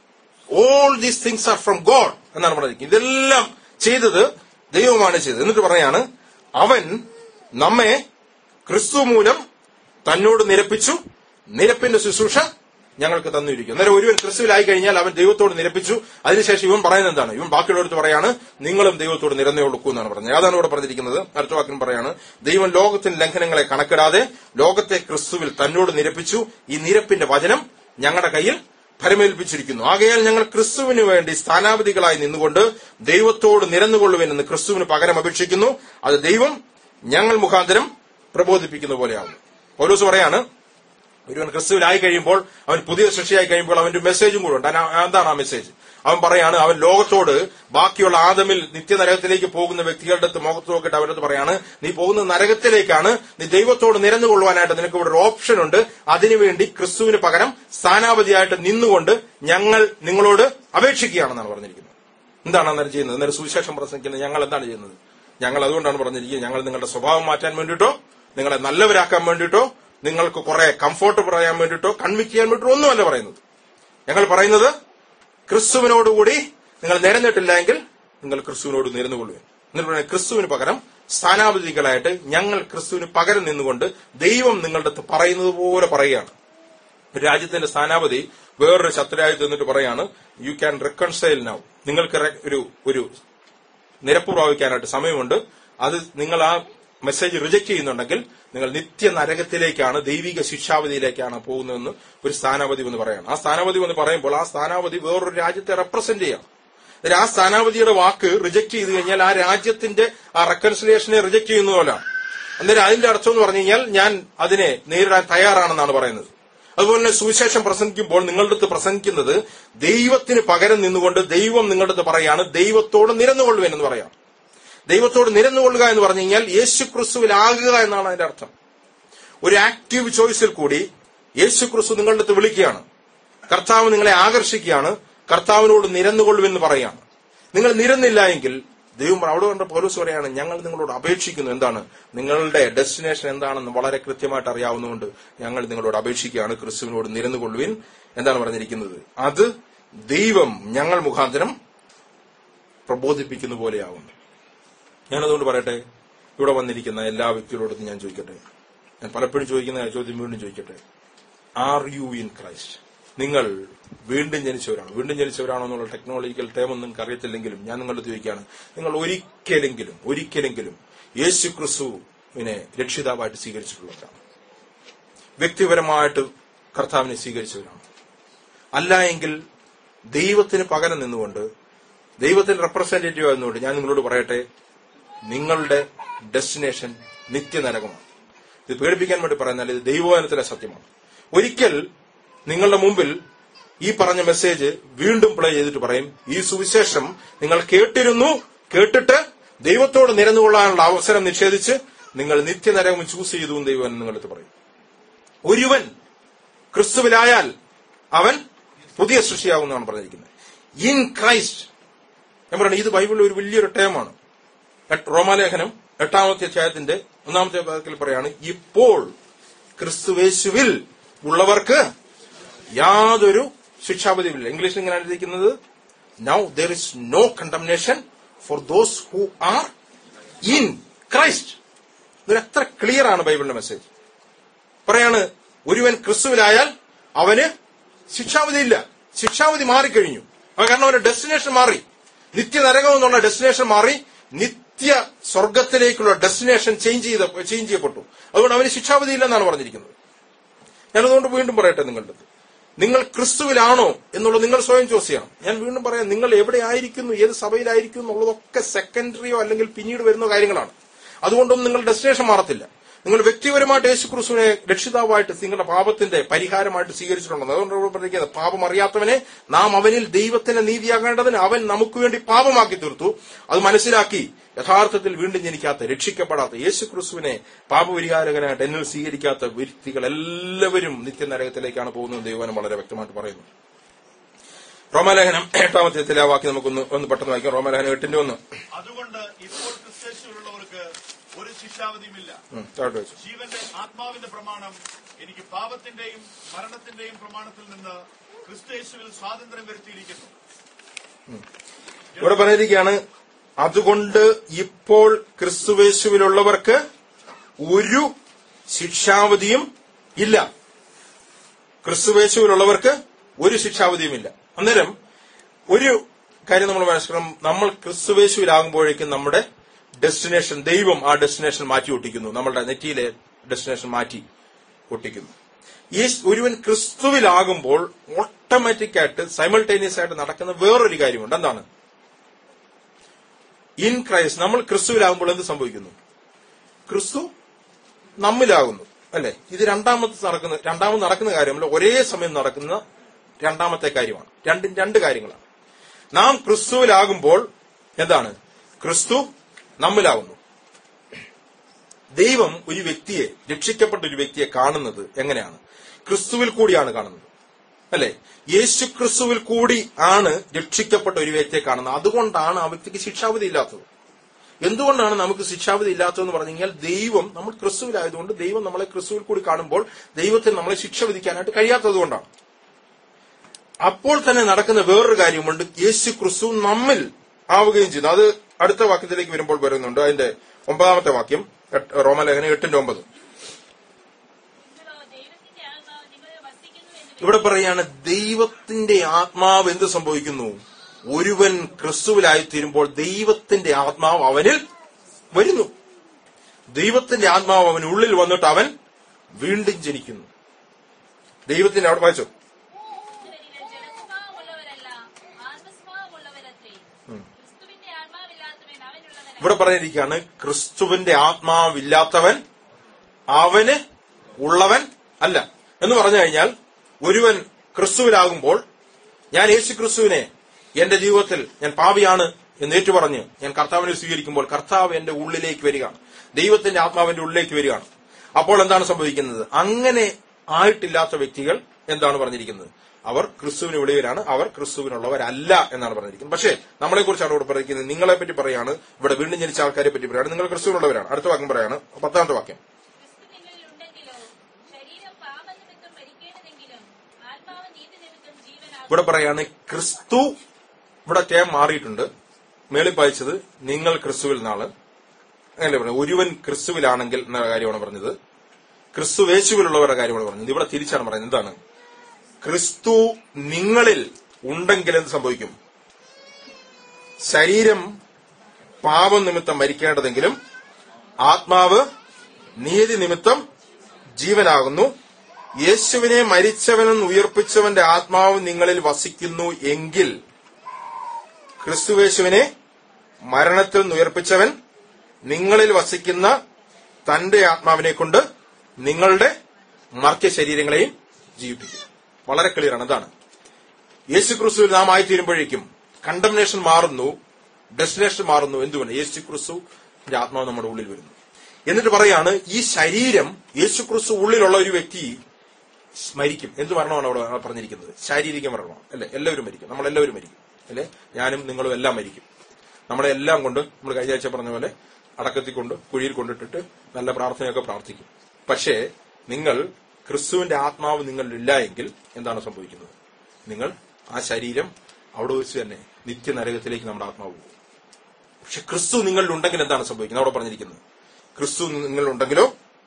all these things are from God എന്നാണ് പറഞ്ഞിരിക്കുന്നത് ഇതെല്ലാം ചെയ്തത് ദൈവമാണ് ചെയ്തത് എന്നിട്ട് പറയാണ് അവൻ നമ്മെ ക്രിസ്തു മൂലം തന്നോട് നിരപ്പിച്ചു നിരപ്പിന്റെ ശുശ്രൂഷ ഞങ്ങൾക്ക് തന്നിരിക്കും അന്നേരം ഒരുവൻ ക്രിസ്തുവിലായി കഴിഞ്ഞാൽ അവൻ ദൈവത്തോട് നിരപ്പിച്ചു അതിനുശേഷം ഇവൻ പറയുന്നത് എന്താണ് ഇവൻ ബാക്കിയുള്ളവർക്ക് പറയാണ് നിങ്ങളും ദൈവത്തോട് നിരന്നേ ഒടുക്കൂ എന്നാണ് പറഞ്ഞത് അതാണ് ഇവിടെ പറഞ്ഞിരിക്കുന്നത് അടുത്ത വാക്കിനും പറയാണ് ദൈവം ലോകത്തിന്റെ ലംഘനങ്ങളെ കണക്കിടാതെ ലോകത്തെ ക്രിസ്തുവിൽ തന്നോട് നിരപ്പിച്ചു ഈ നിരപ്പിന്റെ വചനം ഞങ്ങളുടെ കയ്യിൽ ഫലമേൽപ്പിച്ചിരിക്കുന്നു ആകയാൽ ഞങ്ങൾ ക്രിസ്തുവിന് വേണ്ടി സ്ഥാനാപതികളായി നിന്നുകൊണ്ട് ദൈവത്തോട് നിരന്നുകൊള്ളുവെന്ന് ക്രിസ്തുവിന് പകരം അപേക്ഷിക്കുന്നു അത് ദൈവം ഞങ്ങൾ മുഖാന്തരം പ്രബോധിപ്പിക്കുന്ന പോലെയാകുന്നു പൗലോസ് പറയാണ് ഒരുവൻ ക്രിസ്തുവിലായി കഴിയുമ്പോൾ അവൻ പുതിയ സൃഷ്ടിയായി കഴിയുമ്പോൾ അവന്റെ ഒരു മെസ്സേജും കൂടെ ഉണ്ട് അന- എന്താണ് ആ മെസ്സേജ് അവൻ പറയാണ് അവൻ ലോകത്തോട് ബാക്കിയുള്ള ആദമിൽ നിത്യനരകത്തിലേക്ക് പോകുന്ന വ്യക്തികളുടെ അടുത്ത് മുഖത്ത് നോക്കിയിട്ട് അവരത് പറയാണ് നീ പോകുന്ന നരകത്തിലേക്കാണ് നീ ദൈവത്തോട് നിരന്നുകൊള്ളുവാനായിട്ട് നിനക്ക് ഇവിടെ ഒരു ഓപ്ഷൻ ഉണ്ട് അതിനുവേണ്ടി ക്രിസ്തുവിന് പകരം സ്ഥാനാപതിയായിട്ട് നിന്നുകൊണ്ട് ഞങ്ങൾ നിങ്ങളോട് അപേക്ഷിക്കുകയാണെന്നാണ് പറഞ്ഞിരിക്കുന്നത് എന്താണ് അന്നേരം ചെയ്യുന്നത് അന്നേരം സുവിശേഷം പ്രസംഗിക്കുന്നത് ഞങ്ങൾ എന്താണ് ചെയ്യുന്നത് ഞങ്ങൾ അതുകൊണ്ടാണ് പറഞ്ഞിരിക്കുന്നത് ഞങ്ങൾ നിങ്ങളുടെ സ്വഭാവം മാറ്റാൻ വേണ്ടിയിട്ടോ നിങ്ങളെ നല്ലവരാക്കാൻ വേണ്ടിയിട്ടോ നിങ്ങൾക്ക് കുറെ കംഫോർട്ട് പറയാൻ വേണ്ടിയിട്ടോ കൺവിക്ട് ചെയ്യാൻ വേണ്ടിയിട്ടോ ഒന്നുമല്ല പറയുന്നത് ഞങ്ങൾ പറയുന്നത് ക്രിസ്തുവിനോടുകൂടി നിങ്ങൾ നിരന്നിട്ടില്ല എങ്കിൽ നിങ്ങൾ ക്രിസ്തുവിനോട് നിരന്നുകൊള്ളുക എന്നിട്ട് പറയുന്നത് ക്രിസ്തുവിന് പകരം സ്ഥാനാപതികളായിട്ട് ഞങ്ങൾ ക്രിസ്തുവിന് പകരം നിന്നുകൊണ്ട് ദൈവം നിങ്ങളുടെ അടുത്ത് പറയുന്നത് പോലെ പറയുകയാണ് ഒരു രാജ്യത്തിന്റെ സ്ഥാനാപതി വേറൊരു ശത്രുരാജ്യത്ത് നിന്നിട്ട് പറയാണ് യു ക്യാൻ റെക്കൺസൈൽ നൗ നിങ്ങൾക്ക് re- ഒരു ഒരു നിരപ്പ് പ്രാപിക്കാനായിട്ട് സമയമുണ്ട് അത് നിങ്ങൾ ആ മെസ്സേജ് റിജക്ട് ചെയ്യുന്നുണ്ടെങ്കിൽ നിങ്ങൾ നിത്യ നരകത്തിലേക്കാണ് ദൈവിക ശിക്ഷാവധിയിലേക്കാണ് പോകുന്നതെന്ന് ഒരു സ്ഥാനാപതി എന്ന് പറയാണ് ആ സ്ഥാനാപതി എന്ന് പറയുമ്പോൾ ആ സ്ഥാനാപതി വേറൊരു രാജ്യത്തെ റെപ്രസെന്റ് ചെയ്യാം എന്നിട്ട് ആ സ്ഥാനാപതിയുടെ വാക്ക് റിജക്ട് ചെയ്ത് കഴിഞ്ഞാൽ ആ രാജ്യത്തിന്റെ ആ റെക്കൺസിലിയേഷനെ റിജക്ട് ചെയ്യുന്ന പോലാണ് അന്നേരം അതിന്റെ അർത്ഥം എന്ന് പറഞ്ഞു കഴിഞ്ഞാൽ ഞാൻ അതിനെ നേരിടാൻ തയ്യാറാണെന്നാണ് പറയുന്നത് അതുപോലെ തന്നെ സുവിശേഷം പ്രസംഗിക്കുമ്പോൾ നിങ്ങളുടെ അടുത്ത് പ്രസംഗിക്കുന്നത് ദൈവത്തിന് പകരം നിന്നുകൊണ്ട് ദൈവം നിങ്ങളുടെ അടുത്ത് പറയാണ് ദൈവത്തോട് നിരന്നുകൊള്ളുവൻ എന്ന് പറയാം ദൈവത്തോട് നിരന്നുകൊള്ളുക എന്ന് പറഞ്ഞു കഴിഞ്ഞാൽ യേശു ക്രിസ്തുവിലാകുക എന്നാണ് അതിന്റെ അർത്ഥം ഒരു ആക്റ്റീവ് ചോയ്സിൽ കൂടി യേശു ക്രിസ്തു നിങ്ങളുടെ അടുത്ത് വിളിക്കുകയാണ് കർത്താവ് നിങ്ങളെ ആകർഷിക്കുകയാണ് കർത്താവിനോട് നിരന്നുകൊള്ളുമെന്ന് പറയാണ് നിങ്ങൾ നിരന്നില്ല എങ്കിൽ ദൈവം പറ- അവിടെ കണ്ട പോലീസ് പറയാണ് ഞങ്ങൾ നിങ്ങളോട് അപേക്ഷിക്കുന്നു എന്താണ് നിങ്ങളുടെ ഡെസ്റ്റിനേഷൻ എന്താണെന്ന് വളരെ കൃത്യമായിട്ട് അറിയാവുന്നതുകൊണ്ട് ഞങ്ങൾ നിങ്ങളോട് അപേക്ഷിക്കുകയാണ് ക്രിസ്തുവിനോട് നിരന്നുകൊള്ളുവിൻ എന്താണ് പറഞ്ഞിരിക്കുന്നത് അത് ദൈവം ഞങ്ങൾ മുഖാന്തരം പ്രബോധിപ്പിക്കുന്ന പോലെയാവുന്നു ഞാനതുകൊണ്ട് പറയട്ടെ ഇവിടെ വന്നിരിക്കുന്ന എല്ലാ വ്യക്തികളോടും ഞാൻ ചോദിക്കട്ടെ ഞാൻ പലപ്പോഴും ചോദിക്കുന്ന ചോദ്യം വീണ്ടും ചോദിക്കട്ടെ ആർ യു ഇൻ ക്രൈസ്റ്റ് നിങ്ങൾ വീണ്ടും ജനിച്ചവരാണ് വീണ്ടും ജനിച്ചവരാണോ എന്നുള്ള ടെക്നോളജിക്കൽ ടേം ഒന്നും നിങ്ങൾക്ക് അറിയത്തില്ലെങ്കിലും ഞാൻ നിങ്ങളോട് ചോദിക്കുകയാണ് നിങ്ങൾ ഒരിക്കലെങ്കിലും ഒരിക്കലെങ്കിലും യേശു ക്രിസ്തുവിനെ രക്ഷിതാവായിട്ട് സ്വീകരിച്ചിട്ടുള്ളവരാണ് വ്യക്തിപരമായിട്ട് കർത്താവിനെ സ്വീകരിച്ചവരാണ് അല്ല എങ്കിൽ ദൈവത്തിന് പകരം നിന്നുകൊണ്ട് ദൈവത്തിന്റെ റെപ്രസെന്റേറ്റീവ് ആയിരുന്നുകൊണ്ട് ഞാൻ നിങ്ങളോട് പറയട്ടെ നിങ്ങളുടെ ഡെസ്റ്റിനേഷൻ നിത്യനരകമാണ് ഇത് പേടിപ്പിക്കാൻ വേണ്ടി പറയുന്നാൽ ഇത് ദൈവവചനത്തിലെ സത്യമാണ് ഒരിക്കൽ നിങ്ങളുടെ മുമ്പിൽ ഈ പറഞ്ഞ മെസ്സേജ് വീണ്ടും പ്ലേ ചെയ്തിട്ട് പറയും ഈ സുവിശേഷം നിങ്ങൾ കേട്ടിരുന്നു കേട്ടിട്ട് ദൈവത്തോട് നിരന്നുകൊള്ളാനുള്ള അവസരം നിഷേധിച്ച് നിങ്ങൾ നിത്യനരകം ചൂസ് ചെയ്തു എന്ന് ദൈവം നിങ്ങളടുത്ത് പറയും ഒരുവൻ ക്രിസ്തുവിലായാൽ അവൻ പുതിയ സൃഷ്ടിയാകുമെന്നാണ് പറഞ്ഞിരിക്കുന്നത് ഇൻ ക്രൈസ്റ്റ് ഞാൻ പറയുന്നത് ഇത് ബൈബിളിൽ ഒരു വലിയൊരു ടേമാണ് എട്ട് റോമാലേഖനം എട്ടാമത്തെ അധ്യായത്തിന്റെ ഒന്നാമത്തെ ഭാഗത്തിൽ പറയാണ് ഇപ്പോൾ ക്രിസ്തുവേശുവിൽ ഉള്ളവർക്ക് യാതൊരു ശിക്ഷാപതിയുമില്ല ഇംഗ്ലീഷിൽ ഇങ്ങനെ എഴുതിയിരിക്കുന്നത് now there is no condemnation for those who are in Christ ഇതൊരു എത്ര ക്ലിയർ ആണ് ബൈബിളിന്റെ മെസ്സേജ് പറയാണ് ഒരുവൻ ക്രിസ്തുവിലായാൽ അവന് ശിക്ഷാവധി ഇല്ല ശിക്ഷാവധി മാറിക്കഴിഞ്ഞു അത് കാരണം അവന്റെ ഡെസ്റ്റിനേഷൻ മാറി നിത്യ നരകം എന്നുള്ള ഡെസ്റ്റിനേഷൻ മാറി നിത്യ സ്വർഗത്തിലേക്കുള്ള ഡെസ്റ്റിനേഷൻ ചേഞ്ച് ചെയ്ത ചേഞ്ച് ചെയ്യപ്പെട്ടു അതുകൊണ്ട് അവന് ശിക്ഷാവധി ഇല്ലെന്നാണ് പറഞ്ഞിരിക്കുന്നത് ഞാനതുകൊണ്ട് വീണ്ടും പറയട്ടെ നിങ്ങളുടെ അടുത്ത്. നിങ്ങൾ ക്രിസ്തുവിലാണോ എന്നുള്ളത് നിങ്ങൾ സ്വയം ചോദിച്ച് ചെയ്യണം ഞാൻ വീണ്ടും പറയാം നിങ്ങൾ എവിടെ ആയിരിക്കുന്നു ഏത് സഭയിലായിരിക്കുന്നു എന്നുള്ളതൊക്കെ സെക്കൻഡറിയോ അല്ലെങ്കിൽ പിന്നീട് വരുന്ന കാര്യങ്ങളാണ് അതുകൊണ്ടൊന്നും നിങ്ങളുടെ ഡെസ്റ്റിനേഷൻ മാറത്തില്ല നിങ്ങൾ വ്യക്തിപരമായിട്ട് യേശു ക്രിസ്തുവിനെ രക്ഷിതാവായിട്ട് നിങ്ങളുടെ പാപത്തിന്റെ പരിഹാരമായിട്ട് സ്വീകരിച്ചിട്ടുണ്ടെന്ന് അതുകൊണ്ട് ഇവിടെ പറഞ്ഞിരിക്കുന്നത് പാപം അറിയാത്തവനെ നാം അവനിൽ ദൈവത്തിന്റെ നീതിയാകേണ്ടതിന് അവൻ നമുക്ക് വേണ്ടി പാപമാക്കി തീർത്തു അത് മനസ്സിലാക്കി യഥാർത്ഥത്തിൽ വീണ്ടും ജനിക്കാത്ത രക്ഷിക്കപ്പെടാത്ത യേശു ക്രിസ്തുവിനെ പാപപരിഹാരകനായിട്ട് എന്നിൽ സ്വീകരിക്കാത്ത വ്യക്തികൾ എല്ലാവരും നിത്യനരകത്തിലേക്കാണ് പോകുന്നത് ദൈവനം വളരെ വ്യക്തമായിട്ട് പറയുന്നു റോമാലേഖനം എട്ടാമത്തെ ആ വാക്യം നമുക്കൊന്ന് ഒന്ന് പെട്ടെന്ന് വായിക്കാം റോമാലേഖനം എട്ടിന്റെ ഒന്ന് അതുകൊണ്ട് ഇപ്പോൾ ക്രിസ്തേശുള്ളവർക്ക് ഒരു ശിക്ഷാവധിയുമില്ല ഉം, താഴോട്ട് വെച്ചു ജീവന്റെ ആത്മാവിന്റെ പ്രമാണം എനിക്ക് പാപത്തിന്റെയും മരണത്തിന്റെയും പ്രമാണത്തിൽ നിന്ന് ക്രിസ്തേശുവിൽ സ്വാതന്ത്ര്യം വരുത്തിയിരിക്കുന്നു ഇവിടെ പറഞ്ഞിരിക്കുകയാണ് അതുകൊണ്ട് ഇപ്പോൾ ക്രിസ്തുവേശുവിലുള്ളവർക്ക് ഒരു ശിക്ഷാവധിയും ഇല്ല ക്രിസ്തുവേശുവിലുള്ളവർക്ക് ഒരു ശിക്ഷാവധിയും ഇല്ല അന്നേരം ഒരു കാര്യം നമ്മൾ മനസ്സിലാക്കണം നമ്മൾ ക്രിസ്തുവേശുവിലാകുമ്പോഴേക്കും നമ്മുടെ ഡെസ്റ്റിനേഷൻ ദൈവം ആ ഡെസ്റ്റിനേഷൻ മാറ്റി ഒട്ടിക്കുന്നു നമ്മളുടെ നെറ്റിയിലെ ഡെസ്റ്റിനേഷൻ മാറ്റി ഒട്ടിക്കുന്നു ഈ ഒരുവൻ ക്രിസ്തുവിലാകുമ്പോൾ ഓട്ടോമാറ്റിക് ആയിട്ട് സൈമൾട്ടേനിയസ് ആയിട്ട് നടക്കുന്ന വേറൊരു കാര്യമുണ്ട് എന്താണ് ഇൻ ക്രൈസ്റ്റ് നമ്മൾ ക്രിസ്തുവിലാകുമ്പോൾ എന്ത് സംഭവിക്കുന്നു ക്രിസ്തു നമ്മിലാകുന്നു അല്ലെ ഇത് രണ്ടാമത്തെ നടക്കുന്ന രണ്ടാമത് നടക്കുന്ന കാര്യമല്ല ഒരേ സമയം നടക്കുന്ന രണ്ടാമത്തെ കാര്യമാണ് രണ്ടും രണ്ട് കാര്യങ്ങളാണ് നാം ക്രിസ്തുവിലാകുമ്പോൾ എന്താണ് ക്രിസ്തു നമ്മിലാകുന്നു ദൈവം ഒരു വ്യക്തിയെ രക്ഷിക്കപ്പെട്ട ഒരു വ്യക്തിയെ കാണുന്നത് എങ്ങനെയാണ് ക്രിസ്തുവിൽ കൂടിയാണ് കാണുന്നത് അല്ലെ യേശു ക്രിസ്തുവിൽ കൂടി ആണ് രക്ഷിക്കപ്പെട്ട ഒരു വ്യക്തിയെ കാണുന്നത് അതുകൊണ്ടാണ് ആ വ്യക്തിക്ക് ശിക്ഷാവധി ഇല്ലാത്തത് എന്തുകൊണ്ടാണ് നമുക്ക് ശിക്ഷാവധി ഇല്ലാത്തതെന്ന് പറഞ്ഞു കഴിഞ്ഞാൽ ദൈവം നമ്മൾ ക്രിസ്തുവിലായതുകൊണ്ട് ദൈവം നമ്മളെ ക്രിസ്തുവിൽ കൂടി കാണുമ്പോൾ ദൈവത്തിന് നമ്മളെ ശിക്ഷ വിധിക്കാനായിട്ട് കഴിയാത്തത് കൊണ്ടാണ് അപ്പോൾ തന്നെ നടക്കുന്ന വേറൊരു കാര്യമുണ്ട് യേശു ക്രിസ്തു നമ്മിൽ ആവുകയും ചെയ്യുന്നു അത് അടുത്ത വാക്യത്തിലേക്ക് വരുമ്പോൾ വരുന്നുണ്ട് അതിന്റെ ഒമ്പതാമത്തെ വാക്യം എട്ട്- റോമലേഖനം എട്ടിന്റെ ഒമ്പത് നിങ്ങളോ ദൈവത്തിന്റെ ആത്മാവ് നിങ്ങളിൽ വസിക്കുന്നു എന്ന് ഇവിടെ പറയാണ് ദൈവത്തിന്റെ ആത്മാവ് എന്ത് സംഭവിക്കുന്നു ഒരുവൻ ക്രിസ്തുവിലായി തീരുമ്പോൾ ദൈവത്തിന്റെ ആത്മാവ് അവനിൽ വരുന്നു ദൈവത്തിന്റെ ആത്മാവ് അവൻ ഉള്ളിൽ വന്നിട്ട് അവൻ വീണ്ടും ജനിക്കുന്നു ദൈവത്തിന്റെ അവിടെ വായിച്ചോ ഇതുവരിലെ ജഡസ്വഭാവമുള്ളവരല്ല ആത്മസ്വഭാവമുള്ളവരത്രേ ക്രിസ്തുവിന്റെ ആത്മാവില്ലാത്തവൻ അവനുള്ളവനല്ല ഇവിടെ പറഞ്ഞിരിക്കുകയാണ് ക്രിസ്തുവിന്റെ ആത്മാവില്ലാത്തവൻ അവന് ഉള്ളവൻ അല്ല എന്ന് പറഞ്ഞു കഴിഞ്ഞാൽ ഒരുവൻ ക്രിസ്തുവിലാകുമ്പോൾ ഞാൻ യേശു ക്രിസ്തുവിനെ എന്റെ ജീവിതത്തിൽ ഞാൻ പാപിയാണ് എന്ന് ഏറ്റുപറഞ്ഞ് ഞാൻ കർത്താവിനെ സ്വീകരിക്കുമ്പോൾ കർത്താവ് എന്റെ ഉള്ളിലേക്ക് വരികയാണ് ദൈവത്തിന്റെ ആത്മാവിന്റെ ഉള്ളിലേക്ക് വരികയാണ് അപ്പോൾ എന്താണ് സംഭവിക്കുന്നത് അങ്ങനെ ആയിട്ടില്ലാത്ത വ്യക്തികൾ എന്താണ് പറഞ്ഞിരിക്കുന്നത് അവർ ക്രിസ്തുവിന് വെളിയിലാണ് അവർ ക്രിസ്തുവിനുള്ളവരല്ല എന്നാണ് പറഞ്ഞിരിക്കുന്നത് പക്ഷേ നമ്മളെ കുറിച്ചാണ് ഇവിടെ പറഞ്ഞിരിക്കുന്നത് നിങ്ങളെ പറ്റി പറയാണ് ഇവിടെ വീണ്ടും ജനിച്ച ആൾക്കാരെ പറ്റി പറയാണ് നിങ്ങൾ ക്രിസ്തുവിനുള്ളവരാണ് അടുത്ത വാക്യം പറയാണ് പത്താമത്തെ വാക്യം ക്രിസ്തു നിങ്ങളിൽ ഉണ്ടെങ്കിലോ ശരീരം പാപനിമിത്തം മരിക്കേണ്ടതെങ്കിലും ആത്മാവ് നീതി നിമിത്തം ജീവനാകും ഇവിടെ പറയാണ് ക്രിസ്തു ഇവിടെ ടേം മാറിയിട്ടുണ്ട് മേളിൽ വായിച്ചത് നിങ്ങൾ ക്രിസ്തുവിൽ നാള് അങ്ങനെയല്ലേ പറഞ്ഞത് ഒരുവൻ ക്രിസ്തുവിലാണെങ്കിൽ എന്ന കാര്യമാണ് പറഞ്ഞത് ക്രിസ്തു യേശുവിലുള്ളവരുടെ കാര്യമാണ് പറഞ്ഞത് ഇവിടെ തിരിച്ചാണ് പറയുന്നത് എന്താണ് ക്രിസ്തു നിങ്ങളിൽ ഉണ്ടെങ്കിൽ എന്ത് സംഭവിക്കും ശരീരം പാപം നിമിത്തം മരിക്കേണ്ടതെങ്കിലും ആത്മാവ് നീതി നിമിത്തം ജീവനാകുന്നു യേശുവിനെ മരിച്ചവനെന്ന് ഉയർപ്പിച്ചവന്റെ ആത്മാവ് നിങ്ങളിൽ വസിക്കുന്നു എങ്കിൽ ക്രിസ്തുവേശുവിനെ മരണത്തിൽ നിന്ന് ഉയർപ്പിച്ചവൻ നിങ്ങളിൽ വസിക്കുന്ന തന്റെ ആത്മാവിനെ കൊണ്ട് നിങ്ങളുടെ മർക്ക ശരീരങ്ങളെയും ജീവിപ്പിക്കും വളരെ ക്ലിയറാണ് അതാണ് യേശു ക്രിസ്തുവിൽ നാം ആയിത്തീരുമ്പോഴേക്കും കണ്ടംനേഷൻ മാറുന്നു ഡെസ്റ്റിനേഷൻ മാറുന്നു എന്തുകൊണ്ട് യേശു ക്രിസ്തുവിന്റെ ആത്മാവ് നമ്മുടെ ഉള്ളിൽ വരുന്നു എന്നിട്ട് പറയാണ് ഈ ശരീരം യേശു ക്രിസ്തു ഉള്ളിലുള്ള ഒരു വ്യക്തി മരിക്കും എന്ത് മരണമാണ് അവിടെ പറഞ്ഞിരിക്കുന്നത് ശാരീരിക മരണമാണ് അല്ലെ എല്ലാവരും മരിക്കും നമ്മളെല്ലാവരും മരിക്കും അല്ലെ ഞാനും നിങ്ങളും എല്ലാം മരിക്കും നമ്മളെ എല്ലാം കൊണ്ട് നമ്മൾ കഴിഞ്ഞ ആഴ്ച പറഞ്ഞ പോലെ അടക്കത്തിൽ കൊണ്ട് കുഴിയിൽ കൊണ്ടിട്ടിട്ട് നല്ല പ്രാർത്ഥനയൊക്കെ പ്രാർത്ഥിക്കും പക്ഷേ നിങ്ങൾ ക്രിസ്തുവിന്റെ ആത്മാവ് നിങ്ങളിലില്ല എങ്കിൽ എന്താണ് സംഭവിക്കുന്നത് നിങ്ങൾ ആ ശരീരം അവിടെ വെച്ച് തന്നെ നിത്യനരകത്തിലേക്ക് നമ്മുടെ ആത്മാവ് പോകും പക്ഷെ ക്രിസ്തു നിങ്ങളിൽ ഉണ്ടെങ്കിൽ എന്താണ് സംഭവിക്കുന്നത് അവിടെ പറഞ്ഞിരിക്കുന്നത് ക്രിസ്തു നിങ്ങളിലുണ്ടെങ്കിലോ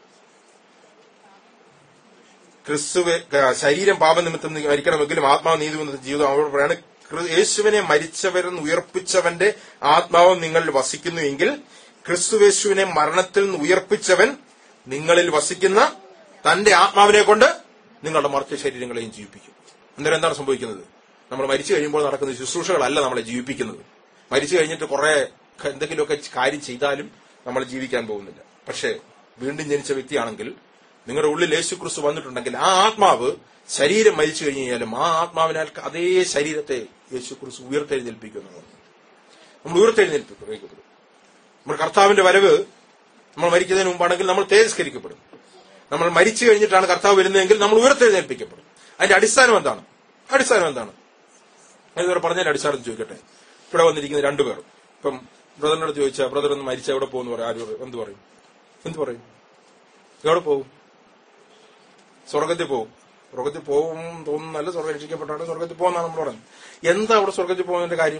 ക്രിസ്തുവെ ക- ശരീരം പാപനിമിത്തം നി- മരിക്കണമെങ്കിലും ആത്മാവ് നീതി വന്ന ജീവിതം അവരോട് പറയാണ് ക്രി- യേശുവിനെ മരിച്ചവരെന്ന് ഉയർപ്പിച്ചവന്റെ ആത്മാവ് നിങ്ങളിൽ വസിക്കുന്നു എങ്കിൽ ക്രിസ്തുവേശുവിനെ മരണത്തിൽ നിന്ന് ഉയർപ്പിച്ചവൻ നിങ്ങളിൽ വസിക്കുന്ന തന്റെ ആത്മാവിനെ കൊണ്ട് നിങ്ങളുടെ മർച്ച ശരീരങ്ങളെയും ജീവിപ്പിക്കും അന്നേരം എന്താണ് സംഭവിക്കുന്നത് നമ്മൾ മരിച്ചു കഴിയുമ്പോൾ നടക്കുന്ന ശുശ്രൂഷകളല്ല നമ്മളെ ജീവിപ്പിക്കുന്നത് മരിച്ചു കഴിഞ്ഞിട്ട് കുറെ എന്തെങ്കിലുമൊക്കെ കാര്യം ചെയ്താലും നമ്മൾ ജീവിക്കാൻ പോകുന്നില്ല പക്ഷേ വീണ്ടും ജനിച്ച വ്യക്തിയാണെങ്കിൽ നിങ്ങളുടെ ഉള്ളിൽ യേശു ക്രിസ്തു വന്നിട്ടുണ്ടെങ്കിൽ ആ ആത്മാവ് ശരീരം മരിച്ചു കഴിഞ്ഞു കഴിഞ്ഞാലും ആ ആത്മാവിനാൽ അതേ ശരീരത്തെ യേശു ക്രിസ്തു ഉയർത്തെഴുന്നേൽപ്പിക്കുന്നു നമ്മൾ ഉയർത്തെഴുന്നേൽപ്പിക്കപ്പെടും നമ്മൾ കർത്താവിന്റെ വരവ് നമ്മൾ മരിക്കുന്നതിന് മുമ്പാണെങ്കിൽ നമ്മൾ തേജസ്കരിക്കപ്പെടും നമ്മൾ മരിച്ചു കഴിഞ്ഞിട്ടാണ് കർത്താവ് വരുന്നതെങ്കിൽ നമ്മൾ ഉയർത്തെഴുന്നേൽപ്പിക്കപ്പെടും അതിന്റെ അടിസ്ഥാനം എന്താണ് അടിസ്ഥാനം എന്താണ് ഞാനിതുവരെ പറഞ്ഞതിന്റെ അടിസ്ഥാനം ചോദിക്കട്ടെ ഇവിടെ വന്നിരിക്കുന്ന രണ്ടുപേർ ഇപ്പം ബ്രദറിനോട് ചോദിച്ചാൽ ബ്രദർ ഒന്ന് മരിച്ച എവിടെ പോകുന്നു പറയും ആര് പറയും? എന്ത് പറയും എന്ത് പറയും എവിടെ പോകും സ്വർഗത്തിൽ പോകും സ്വർഗത്തിൽ പോകും തോന്നുന്നല്ല സ്വർഗം രക്ഷിക്കപ്പെട്ടാണ് സ്വർഗത്തിൽ പോകുന്നതാണ് നമ്മൾ പറയുന്നത് എന്താ അവിടെ സ്വർഗത്തിൽ പോകുന്നതിന്റെ കാര്യം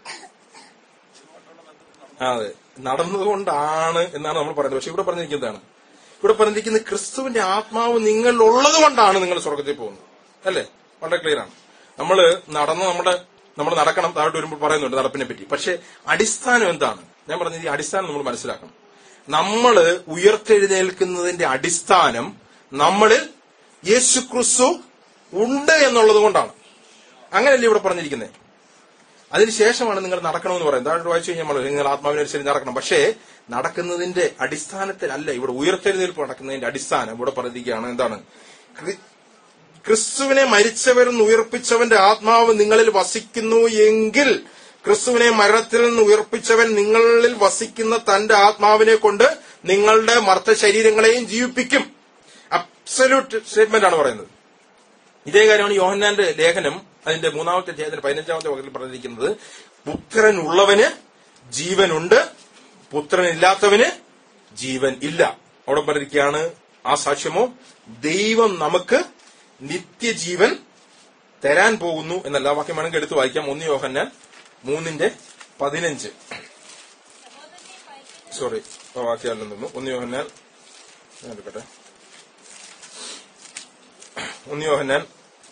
ആ, അതെ നടന്നതുകൊണ്ടാണ് എന്നാണ് നമ്മൾ പറയുന്നത് പക്ഷെ ഇവിടെ പറഞ്ഞിരിക്കുന്നതാണ് ഇവിടെ പറഞ്ഞിരിക്കുന്നത് ക്രിസ്തുവിന്റെ ആത്മാവ് നിങ്ങൾ ഉള്ളത് കൊണ്ടാണ് നിങ്ങൾ സ്വർഗത്തിൽ പോകുന്നത് അല്ലേ വളരെ ക്ലിയർ ആണ് നമ്മൾ നടന്ന് നമ്മുടെ നമ്മൾ നടക്കണം താഴോട്ട് വരുമ്പോൾ പറയുന്നുണ്ട് നടപ്പിനെ പറ്റി പക്ഷെ അടിസ്ഥാനം എന്താണ് ഞാൻ പറഞ്ഞത് ഈ അടിസ്ഥാനം നമ്മൾ മനസ്സിലാക്കണം നമ്മൾ ഉയർത്തെഴുന്നേൽക്കുന്നതിന്റെ അടിസ്ഥാനം നമ്മളിൽ യേശു ക്രിസ്തു ഉണ്ട് എന്നുള്ളത് കൊണ്ടാണ് അങ്ങനെയല്ലേ ഇവിടെ പറഞ്ഞിരിക്കുന്നത് അതിനുശേഷമാണ് നിങ്ങൾ നടക്കണമെന്ന് പറയുന്നത് താഴോട്ട് വായിച്ചു കഴിഞ്ഞാൽ നമ്മൾ നിങ്ങൾ ആത്മാവിനനുസരിച്ച് നടക്കണം പക്ഷേ നടക്കുന്നതിന്റെ അടിസ്ഥാനത്തിലല്ല ഇവിടെ ഉയർത്തെഴുന്നേൽപ്പ് നടക്കുന്നതിന്റെ അടിസ്ഥാനം ഇവിടെ പറഞ്ഞിരിക്കുകയാണ് എന്താണ് ക്രി- ക്രിസ്തുവിനെ മരിച്ചവരിൽ നിന്ന് ഉയർപ്പിച്ചവന്റെ ആത്മാവ് നിങ്ങളിൽ വസിക്കുന്നു എങ്കിൽ ക്രിസ്തുവിനെ മരണത്തിൽ നിന്ന് ഉയർപ്പിച്ചവൻ നിങ്ങളിൽ വസിക്കുന്ന തന്റെ ആത്മാവിനെ കൊണ്ട് നിങ്ങളുടെ മർത്ത ശരീരങ്ങളെയും ജീവിപ്പിക്കും അബ്സല്യൂട്ട് സ്റ്റേറ്റ്മെന്റ് ആണ് പറയുന്നത് ഇതേ കാര്യമാണ് യോഹന്നാന്റെ ലേഖനം അതിന്റെ മൂന്നാമത്തെ അധ്യായത്തിന്റെ പതിനഞ്ചാമത്തെ വകയിൽ പറഞ്ഞിരിക്കുന്നത് പുത്രൻ ഉള്ളവന് ജീവനുണ്ട് പുത്രൻ ഇല്ലാത്തവന് ജീവൻ ഇല്ല അവിടെ പറഞ്ഞിരിക്കുകയാണ് ആ സാക്ഷ്യമോ ദൈവം നമുക്ക് നിത്യജീവൻ തരാൻ പോകുന്നു എന്നല്ല ആ വാക്യം വേണമെങ്കിൽ എടുത്ത് വായിക്കാം ഒന്ന് യോഹന്നാൻ മൂന്നിന്റെ പതിനഞ്ച് സഹോദരനെ ഭയക്കുന്ന സോറി ആ വാക്യം നിന്നു ഒന്ന് യോഹന്നാൻ ഞാൻ എടുക്കട്ടെ ഒന്ന് യോഹന്നാൻ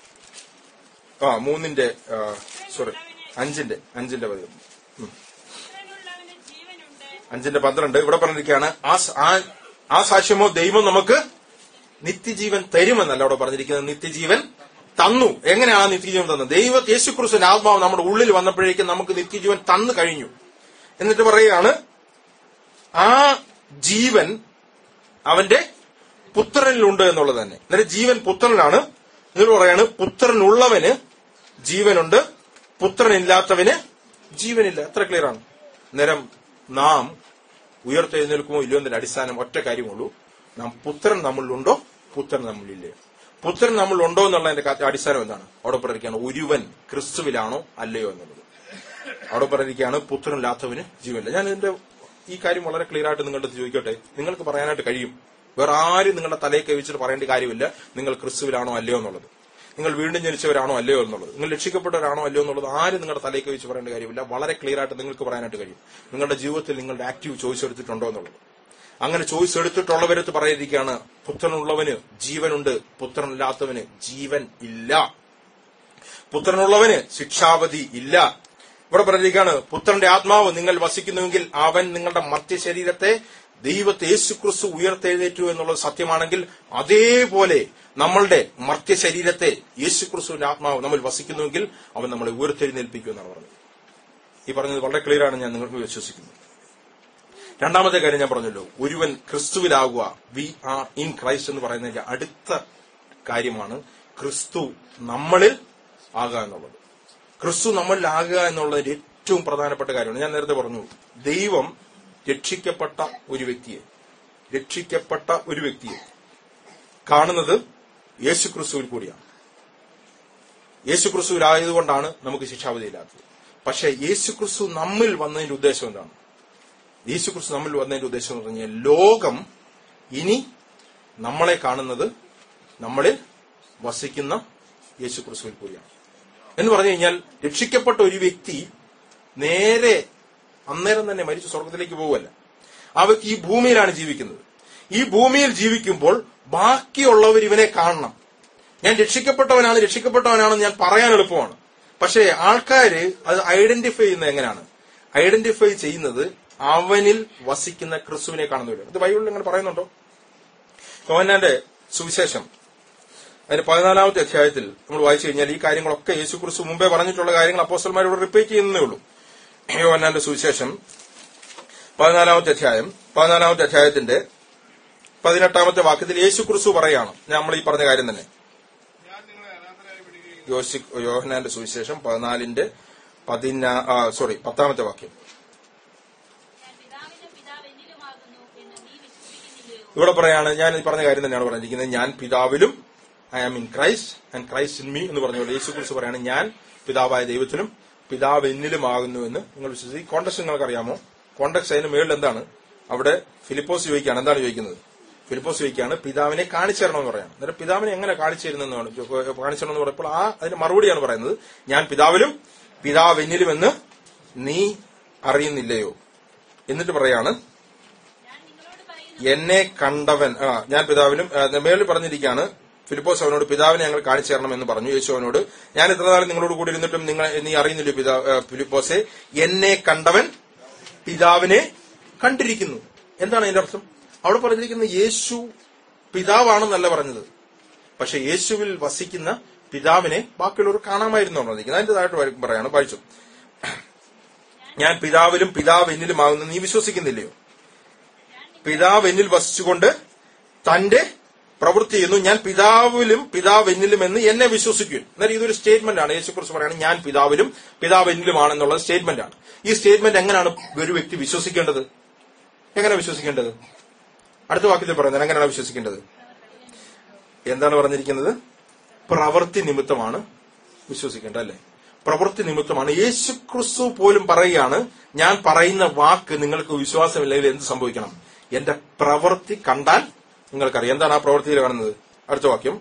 ആ മൂന്നിന്റെ സോറി അഞ്ചിന്റെ അഞ്ചിന്റെ പതിവ് പുത്രനുള്ളവന് ജീവനുണ്ട് അഞ്ചിന്റെ പന്ത്രണ്ട് ഇവിടെ പറഞ്ഞിരിക്കുകയാണ് ആ സ- ആ- ആ സാക്ഷ്യമോ ദൈവം നമുക്ക് നിത്യജീവൻ തരുമെന്നല്ല അവിടെ പറഞ്ഞിരിക്കുന്നത് നിത്യജീവൻ തന്നു എങ്ങനെയാണ് ആ നിത്യജീവൻ തന്നത് ദൈവ യേശുക്രിസ്തുവിന്റെ ആത്മാവ് നമ്മുടെ ഉള്ളിൽ വന്നപ്പോഴേക്കും നമുക്ക് നിത്യജീവൻ തന്നു കഴിഞ്ഞു എന്നിട്ട് പറയുകയാണ് ആ ജീവൻ അവന്റെ പുത്രനിലുണ്ട് എന്നുള്ളത് തന്നെ എന്നിട്ട് ജീവൻ പുത്രനാണ് എന്നിട്ട് പറയാണ് പുത്രനുള്ളവന് ജീവനുണ്ട് പുത്രനില്ലാത്തവന് ജീവനില്ല എത്ര ക്ലിയർ ആണ് നേരം നാം ഉയർത്തെഴുന്നേൽക്കുമോ ഇല്ലയോ എന്നതിന്റെ അടിസ്ഥാനം ഒറ്റ കാര്യമുള്ളൂ നാം പുത്രൻ നമ്മളിലുണ്ടോ പുത്രൻ നമ്മളില്ലേ പുത്രൻ നമ്മളുണ്ടോ എന്നുള്ളതിന്റെ കാ- അടിസ്ഥാനം എന്താണ് അവിടെ പറഞ്ഞിരിക്കുകയാണ് ഒരുവൻ ക്രിസ്തുവിലാണോ അല്ലയോ എന്നുള്ളത് അവിടെ പറഞ്ഞിരിക്കുകയാണ് പുത്രനില്ലാത്തവന് ജീവനില്ല ഞാൻ ഇതിന്റെ ഈ കാര്യം വളരെ ക്ലിയർ ആയിട്ട് നിങ്ങളുടെ അടുത്ത് ചോദിക്കട്ടെ നിങ്ങൾക്ക് പറയാനായിട്ട് കഴിയും വേറെ ആരും നിങ്ങളുടെ തലയിൽ കവിച്ചിട്ട് പറയേണ്ട കാര്യമില്ല നിങ്ങൾ ക്രിസ്തുവിലാണോ അല്ലയോ എന്നുള്ളത് നിങ്ങൾ വീണ്ടും ജനിച്ചവരാണോ അല്ലയോ എന്നുള്ളത് നിങ്ങൾ രക്ഷിക്കപ്പെട്ടവരാണോ അല്ലയോ എന്നുള്ളത് ആരും നിങ്ങളുടെ തലയിൽ കവിച്ച് പറയേണ്ട കാര്യമില്ല വളരെ ക്ലിയർ ആയിട്ട് നിങ്ങൾക്ക് പറയാനായിട്ട് കഴിയും നിങ്ങളുടെ ജീവിതത്തിൽ നിങ്ങളുടെ ആക്റ്റീവ് ചോയ്സ് എടുത്തിട്ടുണ്ടോ എന്നുള്ളത് അങ്ങനെ ചോയ്സ് എടുത്തിട്ടുള്ളവരത്ത് പറയുകയാണ് പുത്രനുള്ളവന് ജീവനുണ്ട് പുത്രനില്ലാത്തവന് ജീവൻ ഇല്ല പുത്രനുള്ളവന് ശിക്ഷാവധി ഇല്ല ഇവിടെ പറഞ്ഞിരിക്കുകയാണ് പുത്രന്റെ ആത്മാവ് നിങ്ങൾ വസിക്കുന്നുവെങ്കിൽ അവൻ നിങ്ങളുടെ മർത്യ ശരീരത്തെ ദൈവത്തെ യേശുക്രിസ്തു ഉയർത്തെഴുന്നേറ്റു എന്നുള്ളത് സത്യമാണെങ്കിൽ അതേപോലെ നമ്മളുടെ മർത്യ ശരീരത്തെ യേശുക്രിസ്തുവിന്റെ ആത്മാവ് നമ്മൾ വസിക്കുന്നുവെങ്കിൽ അവൻ നമ്മളെ ഉയർത്തെഴുന്നേൽപ്പിക്കും എന്നാണ് പറഞ്ഞത് ഈ പറഞ്ഞത് വളരെ ക്ലിയർ ആണ് ഞാൻ നിങ്ങൾക്ക് വിശ്വസിക്കുന്നത് രണ്ടാമത്തെ കാര്യം ഞാൻ പറഞ്ഞല്ലോ ഒരുവൻ ക്രിസ്തുവിലാകുക വി ആർ ഇൻ ക്രൈസ്റ്റ് എന്ന് പറയുന്നതിന്റെ അടുത്ത കാര്യമാണ് ക്രിസ്തു നമ്മളിൽ ആകുക എന്നുള്ളത് ക്രിസ്തു നമ്മളിൽ ആകുക എന്നുള്ളതിന്റെ ഏറ്റവും പ്രധാനപ്പെട്ട കാര്യമാണ് ഞാൻ നേരത്തെ പറഞ്ഞു ദൈവം രക്ഷിക്കപ്പെട്ട ഒരു വ്യക്തിയെ രക്ഷിക്കപ്പെട്ട ഒരു വ്യക്തിയെ കാണുന്നത് യേശു ക്രിസ്തുവിൽ കൂടിയാണ് യേശു ക്രിസ്തുവിലായതുകൊണ്ടാണ് നമുക്ക് ശിക്ഷാവധിയില്ലാത്തത് പക്ഷേ യേശു ക്രിസ്തു നമ്മിൽ വന്നതിന്റെ ഉദ്ദേശം എന്താണ് യേശു ക്രിസ്തു നമ്മിൽ വന്നതിന്റെ ഉദ്ദേശം എന്ന് പറഞ്ഞാൽ ലോകം ഇനി നമ്മളെ കാണുന്നത് നമ്മളിൽ വസിക്കുന്ന യേശു ക്രിസ്തുവിൽ കൂടിയാണ് എന്ന് പറഞ്ഞു കഴിഞ്ഞാൽ രക്ഷിക്കപ്പെട്ട ഒരു വ്യക്തി നേരെ അന്നേരം തന്നെ മരിച്ചു സ്വർഗത്തിലേക്ക് പോവുമല്ല ആ വ്യക്തി ഈ ഭൂമിയിലാണ് ജീവിക്കുന്നത് ഈ ഭൂമിയിൽ ജീവിക്കുമ്പോൾ ബാക്കിയുള്ളവർ ഇവനെ കാണണം ഞാൻ രക്ഷിക്കപ്പെട്ടവനാണ് രക്ഷിക്കപ്പെട്ടവനാണെന്ന് ഞാൻ പറയാൻ എളുപ്പമാണ് പക്ഷേ ആൾക്കാര് അത് ഐഡന്റിഫൈ ചെയ്യുന്നത് എങ്ങനെയാണ് ഐഡന്റിഫൈ ചെയ്യുന്നത് അവനിൽ വസിക്കുന്ന ക്രിസ്തുവിനെ കാണുന്നവരാണ് ഇത് ബൈബിളിൽ അങ്ങനെ പറയുന്നുണ്ടോ യോഹന്നാന്റെ സുവിശേഷം അതിന്റെ പതിനാലാമത്തെ അധ്യായത്തിൽ നമ്മൾ വായിച്ചു കഴിഞ്ഞാൽ ഈ കാര്യങ്ങളൊക്കെ യേശു ക്രിസ്തു മുമ്പേ പറഞ്ഞിട്ടുള്ള കാര്യങ്ങൾ അപ്പോസ്റ്റൽമാരോട് റിപ്പീറ്റ് ചെയ്യുന്നേ ഉള്ളൂ യോഹന്നാന്റെ സുവിശേഷം പതിനാലാമത്തെ അധ്യായം പതിനാലാമത്തെ അധ്യായത്തിന്റെ പതിനെട്ടാമത്തെ വാക്യത്തിൽ യേശു ക്രിസ്തു പറയാണ് നമ്മൾ ഈ പറഞ്ഞ കാര്യം തന്നെ ഞാൻ നിങ്ങളെ അനാഥരായി വിടുകയും യോശി യോഹനാന്റെ സുവിശേഷം പതിനാലിന്റെ പതിനാ സോറി പത്താമത്തെ വാക്യം ഞാൻ പിതാവിനും പിതാവ് എന്നിലുമാകുന്നു എന്ന് നീ വിശ്വസിക്കുന്നില്ലയോ ഇവിടെ പറയാണ് ഞാൻ ഈ പറഞ്ഞ കാര്യം തന്നെയാണ് പറഞ്ഞിരിക്കുന്നത് ഞാൻ പിതാവിലും I am in Christ and Christ in me എന്ന് പറഞ്ഞുകൊണ്ട് യേശു കുറിച്ച് പറയാണ് ഞാൻ പിതാവായ ദൈവത്തിലും പിതാവ് എന്നിലുമാകുന്നു എന്ന് നിങ്ങൾ വിശ്വസിച്ച് ഈ കോണ്ടക്സ്റ്റ് നിങ്ങൾക്ക് അറിയാമോ കോണ്ടക്സ്റ്റ് അതിന് മേളിൽ എന്താണ് അവിടെ ഫിലിപ്പോസ് ചോദിക്കുകയാണ് എന്താണ് ചോദിക്കുന്നത് ഫിലിപ്പോസ് ചോദിക്കുകയാണ് പിതാവിനെ കാണിച്ചു തരണമെന്ന് പറയാം അന്നേരം പിതാവിനെ എങ്ങനെ കാണിച്ചു തരുന്നതെന്നാണ് കാണിച്ചു തരണമെന്ന് പറയുമ്പോൾ ആ അതിന് മറുപടിയാണ് പറയുന്നത് ഞാൻ പിതാവിലും പിതാവ് എന്നിലും എന്ന് നീ അറിയുന്നില്ലയോ എന്നിട്ട് പറയാണ് ഞാൻ നിങ്ങളോട് പറയുന്നു എന്നെ കണ്ടവൻ ആ ഞാൻ പിതാവിനും ആ, മേളിൽ പറഞ്ഞിരിക്കുകയാണ് ഫിലിപ്പോസ് അവനോട് പിതാവിനെ ഞങ്ങൾ കാണിച്ചു തരണം എന്ന് പറഞ്ഞു യേശു അവനോട് ഞാൻ ഇത്ര നാൾ നിങ്ങളോട് കൂടി ഇരുന്നിട്ടും നിങ്ങൾ നീ അറിയുന്നില്ല പിതാ ആ, ഫിലിപ്പോസെ എന്നെ കണ്ടവൻ പിതാവിനെ കണ്ടിരിക്കുന്നു എന്താണ് അതിന്റെ അർത്ഥം അവിടെ പറഞ്ഞിരിക്കുന്നത് യേശു പിതാവാണെന്നല്ല പറഞ്ഞത് പക്ഷെ യേശുവിൽ വസിക്കുന്ന പിതാവിനെ ബാക്കിയുള്ളവർ കാണാമായിരുന്നു പറഞ്ഞിരിക്കുന്നത് അതിന്റെ താഴോട്ട് വരും- പറയാണ് വായിച്ചു ഞാൻ പിതാവിലും പിതാവ് എന്നിലുമാകുന്നു നീ വിശ്വസിക്കുന്നില്ലയോ പിതാവ് എന്നിൽ വസിച്ചുകൊണ്ട് തന്റെ പ്രവൃത്തി ചെയ്യുന്നു ഞാൻ പിതാവിലും പിതാവ് എന്നിലും എന്ന് എന്നെ വിശ്വസിക്കും എന്നാൽ ഇതൊരു സ്റ്റേറ്റ്മെന്റ് ആണ് യേശുക്കുറിച്ച് പറയുന്നത് ഞാൻ പിതാവിലും പിതാവ് എന്നിലുമാണെന്നുള്ള സ്റ്റേറ്റ്മെന്റ് ആണ് ഈ സ്റ്റേറ്റ്മെന്റ് എങ്ങനെയാണ് ഒരു വ്യക്തി വിശ്വസിക്കേണ്ടത് എങ്ങനെ വിശ്വസിക്കേണ്ടത് അടുത്ത വാക്യത്തിൽ പറയുന്നത് എങ്ങനെയാണ് വിശ്വസിക്കേണ്ടത് എന്താണ് പറഞ്ഞിരിക്കുന്നത് പ്രവൃത്തി നിമിത്തമാണ് വിശ്വസിക്കേണ്ടത് അല്ലെ പ്രവൃത്തി നിമിത്തമാണ് യേശു ക്രിസ്തു പോലും പറയുകയാണ് ഞാൻ പറയുന്ന വാക്ക് നിങ്ങൾക്ക് വിശ്വാസമില്ലെങ്കിൽ എന്ത് സംഭവിക്കണം എന്റെ പ്രവൃത്തി കണ്ടാൽ നിങ്ങൾക്കറിയാം എന്താണ് ആ പ്രവൃത്തിയിൽ കാണുന്നത് അടുത്ത വാക്യം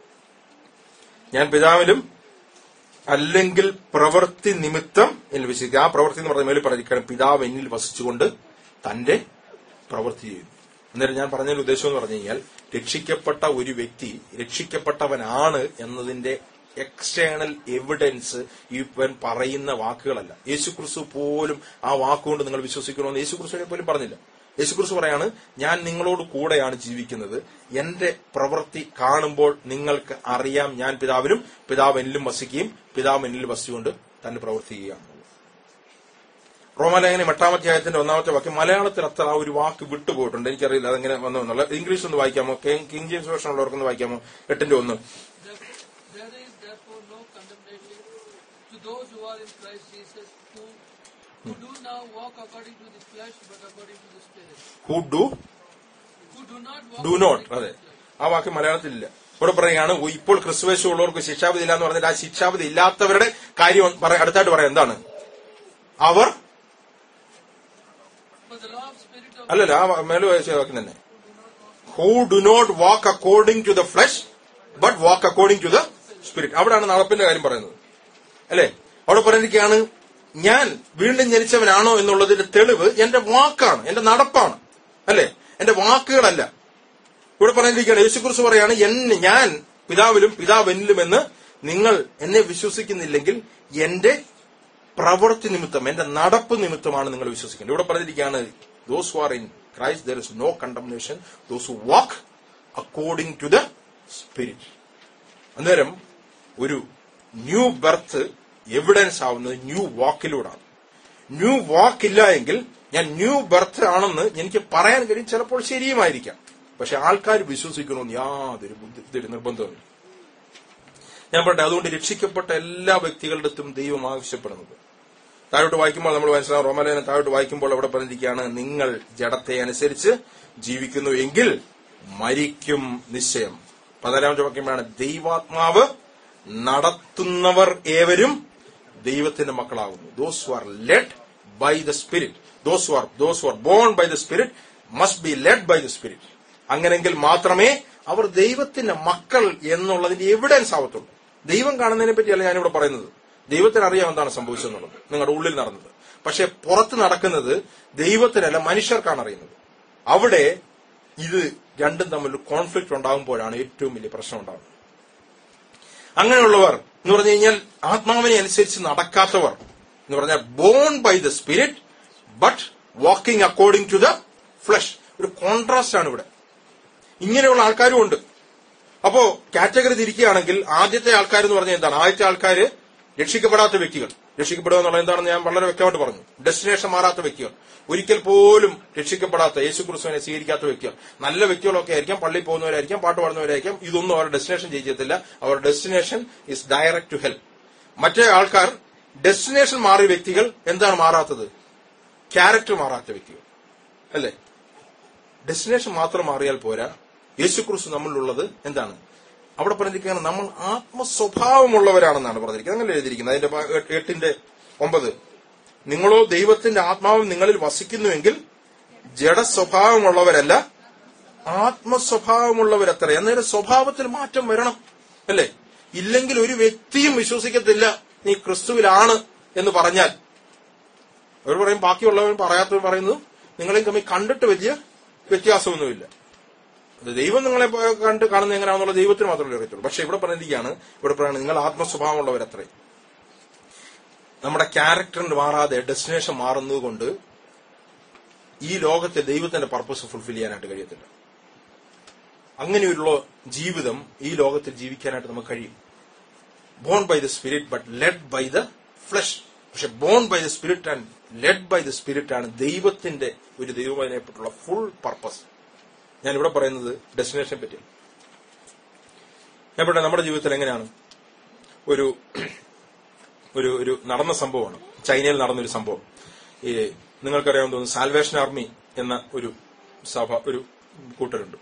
ഞാൻ പിതാവിലും അല്ലെങ്കിൽ പ്രവൃത്തി നിമിത്തം എന്നിൽ വിശ്വസിക്കുക ആ പ്രവൃത്തി എന്ന് പറഞ്ഞ മേളിൽ പറഞ്ഞിരിക്കുകയാണ് പിതാവ് എന്നിൽ വസിച്ചുകൊണ്ട് തന്റെ പ്രവൃത്തി ചെയ്യുന്നു അന്നേരം ഞാൻ പറഞ്ഞതിന്റെ ഉദ്ദേശം എന്ന് പറഞ്ഞു കഴിഞ്ഞാൽ രക്ഷിക്കപ്പെട്ട ഒരു വ്യക്തി രക്ഷിക്കപ്പെട്ടവനാണ് എന്നതിന്റെ എക്സ്റ്റേണൽ എവിഡൻസ് ഇവൻ പറയുന്ന വാക്കുകളല്ല യേശുക്രിസ്തു പോലും ആ വാക്കുകൊണ്ട് നിങ്ങൾ വിശ്വസിക്കണമെന്ന് യേശുക്രിസ്തുവിനെ പോലും പറഞ്ഞില്ല യേശുക്രിസ്തു പറയാണ് ഞാൻ നിങ്ങളോട് കൂടെയാണ് ജീവിക്കുന്നത് എന്റെ പ്രവൃത്തി കാണുമ്പോൾ നിങ്ങൾക്ക് അറിയാം ഞാൻ പിതാവിനും പിതാവ് എന്നിലും വസിക്കുകയും പിതാവ് എന്നിൽ വസിച്ചുകൊണ്ട് തന്നെ പ്രവർത്തിക്കുകയാണ് റോമാലേഖനം എട്ടാമത്തെ അധ്യായത്തിന്റെ ഒന്നാമത്തെ വാക്യം മലയാളത്തിൽ അത്ര ആ ഒരു വാക്ക് വിട്ടുപോയിട്ടുണ്ട് എനിക്കറിയില്ല അതെങ്ങനെ വന്നു എന്നുള്ള ഇംഗ്ലീഷ് ഒന്ന് വായിക്കാമോ കിങ് കിങ് ജെയിംസ് വേർഷൻ ഉള്ളവർക്കൊന്ന് വായിക്കാമോ എട്ടിന്റെ ഒന്ന് Therefore, there is therefore no condemnation to those who are in Christ Jesus, who, who do now walk according to the flesh, but according to the Spirit. Who do Who do not walk do not according to അതെ the flesh. ആ വാക്ക് മലയാളത്തിലില്ല ഇവിടെ പറയുകയാണ് "ഓ, ഇപ്പോൾ ക്രിസ്തുവേശു ഉള്ളവർക്ക് ശിക്ഷാവിധി ഇല്ല എന്ന് പറഞ്ഞിട്ട് ആ ശിക്ഷാവിധി ഇല്ലാത്തവരുടെ കാര്യം പറ- അടുത്തായിട്ട് പറയാം എന്താണ് അവർ For the law of Spirit of അല്ലല്ല ആ വാ- മേലെ വായിച്ച വാക്യം തന്നെ who do not walk according to the flesh but walk according to the spirit അവിടെയാണ് നടപ്പിന്റെ കാര്യം പറയുന്നത് അല്ലെ അവിടെ പറഞ്ഞിരിക്കുകയാണ് ഞാൻ വീണ്ടും ജനിച്ചവനാണോ എന്നുള്ളതിന്റെ തെളിവ് എന്റെ വാക്കാണ് എന്റെ നടപ്പാണ് അല്ലെ എന്റെ വാക്കുകളല്ല ഇവിടെ പറഞ്ഞിരിക്കുകയാണ് യേശുക്കുറിച്ച് പറയാണ് എന്നെ ഞാൻ പിതാവിലും പിതാവ് എന്നിലും എന്ന് നിങ്ങൾ എന്നെ വിശ്വസിക്കുന്നില്ലെങ്കിൽ എന്റെ പ്രവൃത്തി നിമിത്തം എന്റെ നടപ്പ് നിമിത്തമാണ് നിങ്ങൾ വിശ്വസിക്കേണ്ടത് ഇവിടെ പറഞ്ഞിരിക്കുകയാണ് those who are in Christ there is no condemnation those who walk according to the spirit അന്നേരം ഒരു ന്യൂ ബർത്ത് എവിഡൻസ് ആവുന്നത് ന്യൂ വാക്കിലൂടെയാണ് ന്യൂ വാക്ക് ഇല്ല എങ്കിൽ ഞാൻ ന്യൂ ബർത്ത് ആണെന്ന് എനിക്ക് പറയാൻ കഴിയും ചിലപ്പോൾ ശരിയുമായിരിക്കാം പക്ഷെ ആൾക്കാർ വിശ്വസിക്കണമെന്ന് യാതൊരു ബുദ്ധി ഇതൊരു നിർബന്ധമില്ല ഞാൻ പറയട്ടെ അതുകൊണ്ട് രക്ഷിക്കപ്പെട്ട എല്ലാ വ്യക്തികളുടെ അടുത്തും ദൈവം ആവശ്യപ്പെടുന്നത് താഴോട്ട് വായിക്കുമ്പോൾ നമ്മൾ മനസ്സിലാവും റോമലേനം താഴോട്ട് വായിക്കുമ്പോൾ അവിടെ പറഞ്ഞിരിക്കുകയാണ് നിങ്ങൾ ജഡത്തെ അനുസരിച്ച് ജീവിക്കുന്നു എങ്കിൽ മരിക്കും നിശ്ചയം പതിനാമത്തെ വാക്യമാണ് ദൈവാത്മാവ് നടത്തുന്നവർ ഏവരും ദൈവത്തിന്റെ മക്കളാകുന്നു those who are led by the spirit those who are those who are born by the spirit must be led by the spirit അങ്ങനെങ്കിൽ മാത്രമേ അവർ ദൈവത്തിന്റെ മക്കൾ എന്നുള്ളതിന്റെ എവിഡൻസ് ആവത്തുള്ളൂ ദൈവം കാണുന്നതിനെ പറ്റിയല്ല ഞാനിവിടെ പറയുന്നത് ദൈവത്തിന് അറിയാം എന്താണ് സംഭവിച്ചതെന്നുള്ളത് നിങ്ങളുടെ ഉള്ളിൽ നടന്നത് പക്ഷെ പുറത്ത് നടക്കുന്നത് ദൈവത്തിനല്ല മനുഷ്യർക്കാണ് അറിയുന്നത് അവിടെ ഇത് രണ്ടും തമ്മിൽ കോൺഫ്ലിക്ട് ഉണ്ടാകുമ്പോഴാണ് ഏറ്റവും വലിയ പ്രശ്നം ഉണ്ടാകുന്നത് അങ്ങനെയുള്ളവർ എന്ന് പറഞ്ഞു കഴിഞ്ഞാൽ ആത്മാവിനെ അനുസരിച്ച് നടക്കാത്തവർ എന്ന് പറഞ്ഞാൽ born by the spirit but walking according to the flesh ഒരു കോൺട്രാസ്റ്റ് ആണ് ഇവിടെ ഇങ്ങനെയുള്ള ആൾക്കാരും ഉണ്ട് അപ്പോ കാറ്റഗറി തിരിക്കുകയാണെങ്കിൽ ആദ്യത്തെ ആൾക്കാർ എന്ന് പറഞ്ഞാൽ എന്താണ് ആദ്യത്തെ ആൾക്കാര് രക്ഷിക്കപ്പെടാത്ത വ്യക്തികൾ രക്ഷിക്കപ്പെടുക എന്നുള്ളത് എന്താണെന്ന് ഞാൻ വളരെ വ്യക്തമായിട്ട് പറഞ്ഞു ഡെസ്റ്റിനേഷൻ മാറാത്ത വ്യക്തികൾ ഒരിക്കൽ പോലും രക്ഷിക്കപ്പെടാത്ത യേശു ക്രിസ്തുവിനെ സ്വീകരിക്കാത്ത വ്യക്തികൾ നല്ല വ്യക്തികളൊക്കെ ആയിരിക്കാം പള്ളിയിൽ പോകുന്നവരായിരിക്കാം പാട്ട് പാടുന്നവരായിരിക്കാം ഇതൊന്നും അവരുടെ ഡെസ്റ്റിനേഷൻ ചെയ്യത്തില്ല അവരുടെ destination is direct to help മറ്റേ ആൾക്കാർ ഡെസ്റ്റിനേഷൻ മാറിയ വ്യക്തികൾ എന്താണ് മാറാത്തത് ക്യാരക്ടർ മാറാത്ത വ്യക്തികൾ അല്ലേ ഡെസ്റ്റിനേഷൻ മാത്രം മാറിയാൽ പോരാ യേശുക്രിസ്തു നമ്മളിലുള്ളത് എന്താണ് അവിടെ പറഞ്ഞിരിക്കുകയാണ് നമ്മൾ ആത്മസ്വഭാവമുള്ളവരാണെന്നാണ് പറഞ്ഞിരിക്കുന്നത് അങ്ങനെ എഴുതിയിരിക്കുന്നത് അതിന്റെ പ- എ- എട്ടിന്റെ ഒമ്പത് നിങ്ങളോ ദൈവത്തിന്റെ ആത്മാവ് നിങ്ങളിൽ വസിക്കുന്നുവെങ്കിൽ ജഡസ്വഭാവമുള്ളവരല്ല ആത്മസ്വഭാവമുള്ളവരത്ര എന്നൊരു സ്വഭാവത്തിൽ മാറ്റം വരണം അല്ലേ ഇല്ലെങ്കിൽ ഒരു വ്യക്തിയും വിശ്വസിക്കത്തില്ല നീ ക്രിസ്തുവിലാണ് എന്ന് പറഞ്ഞാൽ അവർ പറയും ബാക്കിയുള്ളവർ പറയാത്തവർ പറയുന്നു നിങ്ങളെയും തമ്മിൽ കണ്ടിട്ട് വലിയ വ്യത്യാസമൊന്നുമില്ല അത് ദൈവം നിങ്ങളെ പോ- കണ്ട് കാണുന്നത് എങ്ങനെയാണെന്നുള്ള ദൈവത്തിന് മാത്രമേ അറിയത്തുള്ളൂ പക്ഷെ ഇവിടെ പറഞ്ഞിരിക്കുകയാണ് ഇവിടെ പറയുന്നത് നിങ്ങൾ ആത്മസ്വഭാവമുള്ളവരത്രേ നമ്മുടെ ക്യാരക്ടറിന് മാറാതെ ഡെസ്റ്റിനേഷൻ മാറുന്നത് കൊണ്ട് ഈ ലോകത്തെ ദൈവത്തിന്റെ പർപ്പസ് ഫുൾഫിൽ ചെയ്യാനായിട്ട് കഴിയത്തില്ല അങ്ങനെയുള്ള ജീവിതം ഈ ലോകത്തിൽ ജീവിക്കാനായിട്ട് നമുക്ക് കഴിയും born by the spirit but led by the flesh പക്ഷെ born by the spirit and led by the spirit ആണ് ദൈവത്തിന്റെ ഒരു ദൈവമായതിനെപ്പറ്റുള്ള ഫുൾ പർപ്പസ് ഞാൻ ഇവിടെ പറയുന്നത് ഡെസ്റ്റിനേഷനെ പറ്റി ഞാൻ പറയട്ടെ നമ്മുടെ ജീവിതത്തിൽ എങ്ങനെയാണ് ഒരു ഒരു ഒരു നടന്ന സംഭവമാണ് ചൈനയിൽ നടന്നൊരു സംഭവം ഈ നിങ്ങൾക്കറിയാൻ തോന്നുന്നു സാൽവേഷൻ ആർമി എന്ന ഒരു സഭ ഒരു കൂട്ടരുണ്ട്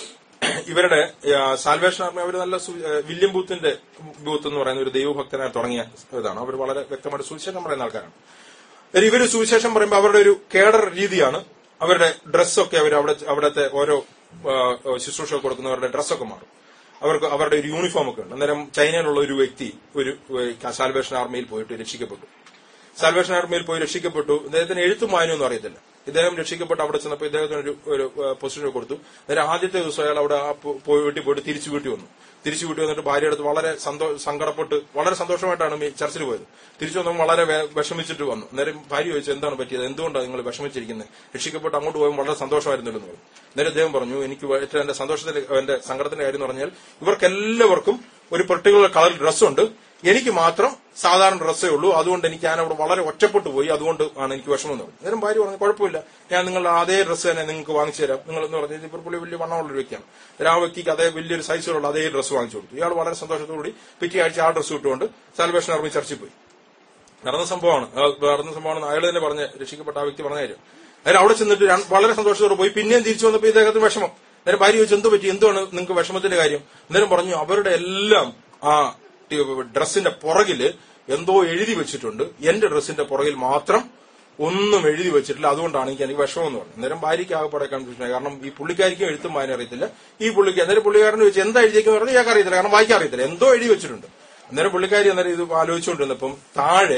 ഇവരുടെ ആ, സാൽവേഷൻ ആർമി അവർ നല്ല സു- ആ, വില്യം ബൂത്തിന്റെ ബൂത്ത് എന്ന് പറയുന്ന ഒരു ദൈവഭക്തനായി തുടങ്ങിയ ഇതാണ് അവർ വളരെ വ്യക്തമായിട്ട് സുവിശേഷം പറയുന്ന ആൾക്കാരാണ് ഒരു ഇവര് സുവിശേഷം പറയുമ്പോൾ അവരുടെ ഒരു കേഡർ രീതിയാണ് അവരുടെ ഡ്രസ്സൊക്കെ അവർ അവിടെ അവിടുത്തെ ഓരോ ആ, ശുശ്രൂഷ കൊടുക്കുന്നവരുടെ ഡ്രസ്സൊക്കെ മാറും അവർക്ക് അവരുടെ ഒരു യൂണിഫോം ഒക്കെ ഉണ്ട് അന്നേരം ചൈനയിലുള്ള ഒരു വ്യക്തി ഒരു ഏ, സാൽവേഷൻ ആർമിയിൽ പോയിട്ട് രക്ഷിക്കപ്പെട്ടു സാൽവേഷൻ ആർമിയിൽ പോയി രക്ഷിക്കപ്പെട്ടു ഇദ്ദേഹത്തിന് എഴുത്തും വായനയൊന്നും അറിയത്തില്ല ഇദ്ദേഹം രക്ഷിക്കപ്പെട്ട് അവിടെ ചെന്നപ്പോൾ ഇദ്ദേഹത്തിന് ഒരു ഒരു പൊസിഷൻ കൊടുത്തു അന്നേരം ആദ്യത്തെ ദിവസം അയാൾ അവിടെ ആ പോ- പോയി വീട്ടിൽ പോയിട്ട് തിരിച്ചു വീട്ടിൽ വന്നു തിരിച്ചു വീട്ടിൽ വന്നിട്ട് ഭാര്യ അടുത്ത് വളരെ സന്തോ സങ്കടപ്പെട്ട് വളരെ സന്തോഷമായിട്ടാണ് ഈ ചർച്ചിൽ പോയത് തിരിച്ചു വന്നപ്പോൾ വളരെ വേ- വിഷമിച്ചിട്ട് വന്നു അന്നേരം ഭാര്യ ചോദിച്ചു എന്താണ് പറ്റിയത് എന്തുകൊണ്ടാണ് നിങ്ങൾ വിഷമിച്ചിരിക്കുന്നത് രക്ഷിക്കപ്പെട്ട് അങ്ങോട്ട് പോയപ്പോൾ വളരെ സന്തോഷമായിരുന്നല്ലോ എന്ന് പറഞ്ഞു അന്നേരം അദ്ദേഹം പറഞ്ഞു എനിക്ക് ഏറ്റവും എന്റെ സന്തോഷത്തിന്റെ എന്റെ സങ്കടത്തിന്റെ കാര്യം എന്ന് പറഞ്ഞാൽ ഇവർക്കെല്ലാവർക്കും ഒരു പെർട്ടിക്കുലർ കളർ ഡ്രസ്സുണ്ട് എനിക്ക് മാത്രം സാധാരണ ഡ്രസ്സേ ഉള്ളൂ അതുകൊണ്ട് എനിക്ക് ഞാൻ അവിടെ വളരെ ഒറ്റപ്പെട്ടു പോയി അതുകൊണ്ട് ആണ് എനിക്ക് വിഷമം എന്ന് പറഞ്ഞു അന്നേരം ഭാര്യ പറഞ്ഞു കുഴപ്പമില്ല ഞാൻ നിങ്ങളുടെ അതേ ഡ്രസ്സ് തന്നെ നിങ്ങൾക്ക് വാങ്ങിച്ചു തരാം നിങ്ങൾ എന്ന് പറഞ്ഞാൽ ഇപ്പോൾ പുള്ളി വലിയ വണ്ണമുള്ള ഒരു വ്യക്തിയാണ് അന്നേരം ആ വ്യക്തിക്ക് അതേ വലിയൊരു സൈസിലുള്ള അതേ ഡ്രസ്സ് വാങ്ങിച്ചു കൊടുത്തു ഇയാൾ വളരെ സന്തോഷത്തോടുകൂടി പിറ്റേ ആഴ്ച ആ ഡ്രസ്സ് ഇട്ടുകൊണ്ട് സാൽവേഷൻ ആർമി ചർച്ചിൽ പോയി നടന്ന സംഭവമാണ് ആ നടന്ന സംഭവമാണ് അയാൾ തന്നെ പറഞ്ഞ് രക്ഷിക്കപ്പെട്ട ആ വ്യക്തി പറഞ്ഞ കാര്യം അതായത് അവിടെ ചെന്നിട്ട് രണ്ട് വളരെ സന്തോഷത്തോടെ പോയി പിന്നെയും തിരിച്ചു വന്നപ്പോൾ ഇദ്ദേഹത്തിന് വിഷമം അന്നേരം ഭാര്യ ചോദിച്ചു എന്ത് പറ്റി എന്താണ് നിങ്ങൾക്ക് വിഷമത്തിന്റെ കാര്യം അന്നേരം പറഞ്ഞു അവരുടെ എല്ലാം ആ ടി- ഡ്രസ്സിന്റെ പുറകില് എന്തോ എഴുതി വെച്ചിട്ടുണ്ട് എന്റെ ഡ്രസ്സിന്റെ പുറകിൽ മാത്രം ഒന്നും എഴുതി വെച്ചിട്ടില്ല അതുകൊണ്ടാണ് എനിക്ക് എനിക്ക് വിഷമം എന്ന് പറഞ്ഞു അന്നേരം ഭാര്യയ്ക്ക് ആകെപ്പാടെ കൺഫ്യൂഷൻ കാരണം ഈ പുള്ളിക്കാരിക്കും എഴുത്തും വായന അറിയത്തില്ല ഈ പുള്ളിക്ക് അന്നേരം പുള്ളിക്കാരൻ ചോദിച്ചു എന്താ എഴുതിയെന്ന് പറഞ്ഞു ഇയാൾക്ക് അറിയത്തില്ല കാരണം വായിക്കാൻ അറിയത്തില്ല എന്തോ എഴുതി വെച്ചിട്ടുണ്ട് അന്നേരം പുള്ളിക്കാരി അന്നേരം ഇത് ആലോചിച്ചുകൊണ്ടിരുന്നപ്പം താഴെ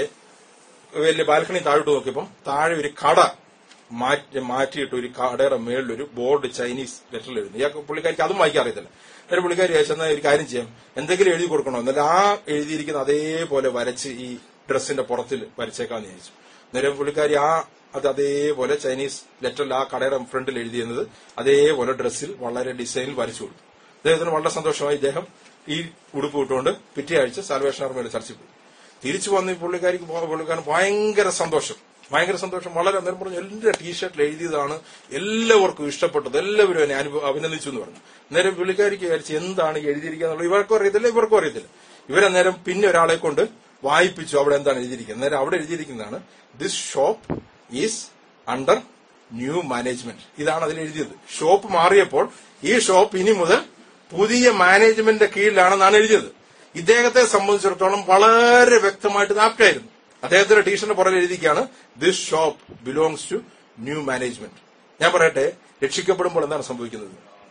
വലിയ ബാൽക്കണി താഴോട്ട് നോക്കിയപ്പം താഴെ ഒരു കട മാറ്റി മാറ്റിയിട്ട് ഒരു കടയുടെ മേളിൽ ഒരു ബോർഡ് ചൈനീസ് ലെറ്ററിൽ എഴുതുന്നു ഇയാൾക്ക് പുള്ളിക്കാരിക്ക് അതും വായിക്കാൻ അറിയത്തില്ല അന്നേരം പുള്ളിക്കാരി അയച്ചെന്നാൽ ഒരു കാര്യം ചെയ്യാം എന്തെങ്കിലും എഴുതി കൊടുക്കണോ എന്നാലും ആ എഴുതിയിരിക്കുന്ന അതേപോലെ വരച്ച് ഈ ഡ്രസ്സിന്റെ പുറത്തിൽ വരച്ചേക്കാന്ന് ചോദിച്ചു അന്നേരം പുള്ളിക്കാരി ആ അത് അതേപോലെ ചൈനീസ് ലെറ്ററിൽ ആ കടയുടെ ഫ്രണ്ടിൽ എഴുതിയിരുന്നത് അതേപോലെ ഡ്രസ്സിൽ വളരെ ഡിസൈനിൽ വരച്ചു കൊടുത്തു അദ്ദേഹത്തിന് വളരെ സന്തോഷമായി ഇദ്ദേഹം ഈ ഉടുപ്പ് ഇട്ടുകൊണ്ട് പിറ്റേ ആഴ്ച സാൽവേഷൻ ആർമിയുടെ ചർച്ചിൽ പോയി തിരിച്ചു വന്ന് ഈ പുള്ളിക്കാരിക്ക് പോ- പുള്ളിക്കാരൻ ഭയങ്കര സന്തോഷം ഭയങ്കര സന്തോഷം വളരെ നേരം പറഞ്ഞു എന്റെ ടീഷർട്ടിൽ എഴുതിയതാണ് എല്ലാവർക്കും ഇഷ്ടപ്പെട്ടത് എല്ലാവരും എന്നെ അനുഭവ അഭിനന്ദിച്ചു എന്ന് പറഞ്ഞു നേരം പുള്ളിക്കാരിക്ക് വിചാരിച്ച് എന്താണ് ഈ എഴുതിയിരിക്കുക എന്നുള്ളത് ഇവർക്കും അറിയത്തില്ല ഇവർക്കും അറിയത്തില്ല ഇവരന്നേരം പിന്നെ ഒരാളെ കൊണ്ട് വായിപ്പിച്ചു അവിടെ എന്താണ് എഴുതിയിരിക്കുന്നത് നേരം അവിടെ എഴുതിയിരിക്കുന്നതാണ് this shop is under new management ഇതാണ് അതിൽ എഴുതിയത് ഷോപ്പ് മാറിയപ്പോൾ ഈ ഷോപ്പ് ഇനി മുതൽ പുതിയ മാനേജ്മെന്റിന്റെ കീഴിലാണെന്നാണ് എഴുതിയത് ഇദ്ദേഹത്തെ സംബന്ധിച്ചിടത്തോളം വളരെ വ്യക്തമായിട്ട് ആപ്റ്റായിരുന്നു അദ്ദേഹത്തിന്റെ ടീഷറിന്റെ പുറകിൽ എഴുതിക്കുകയാണ് this shop belongs to new management ഞാൻ പറയട്ടെ രക്ഷിക്കപ്പെടുമ്പോൾ എന്താണ് സംഭവിക്കുന്നത്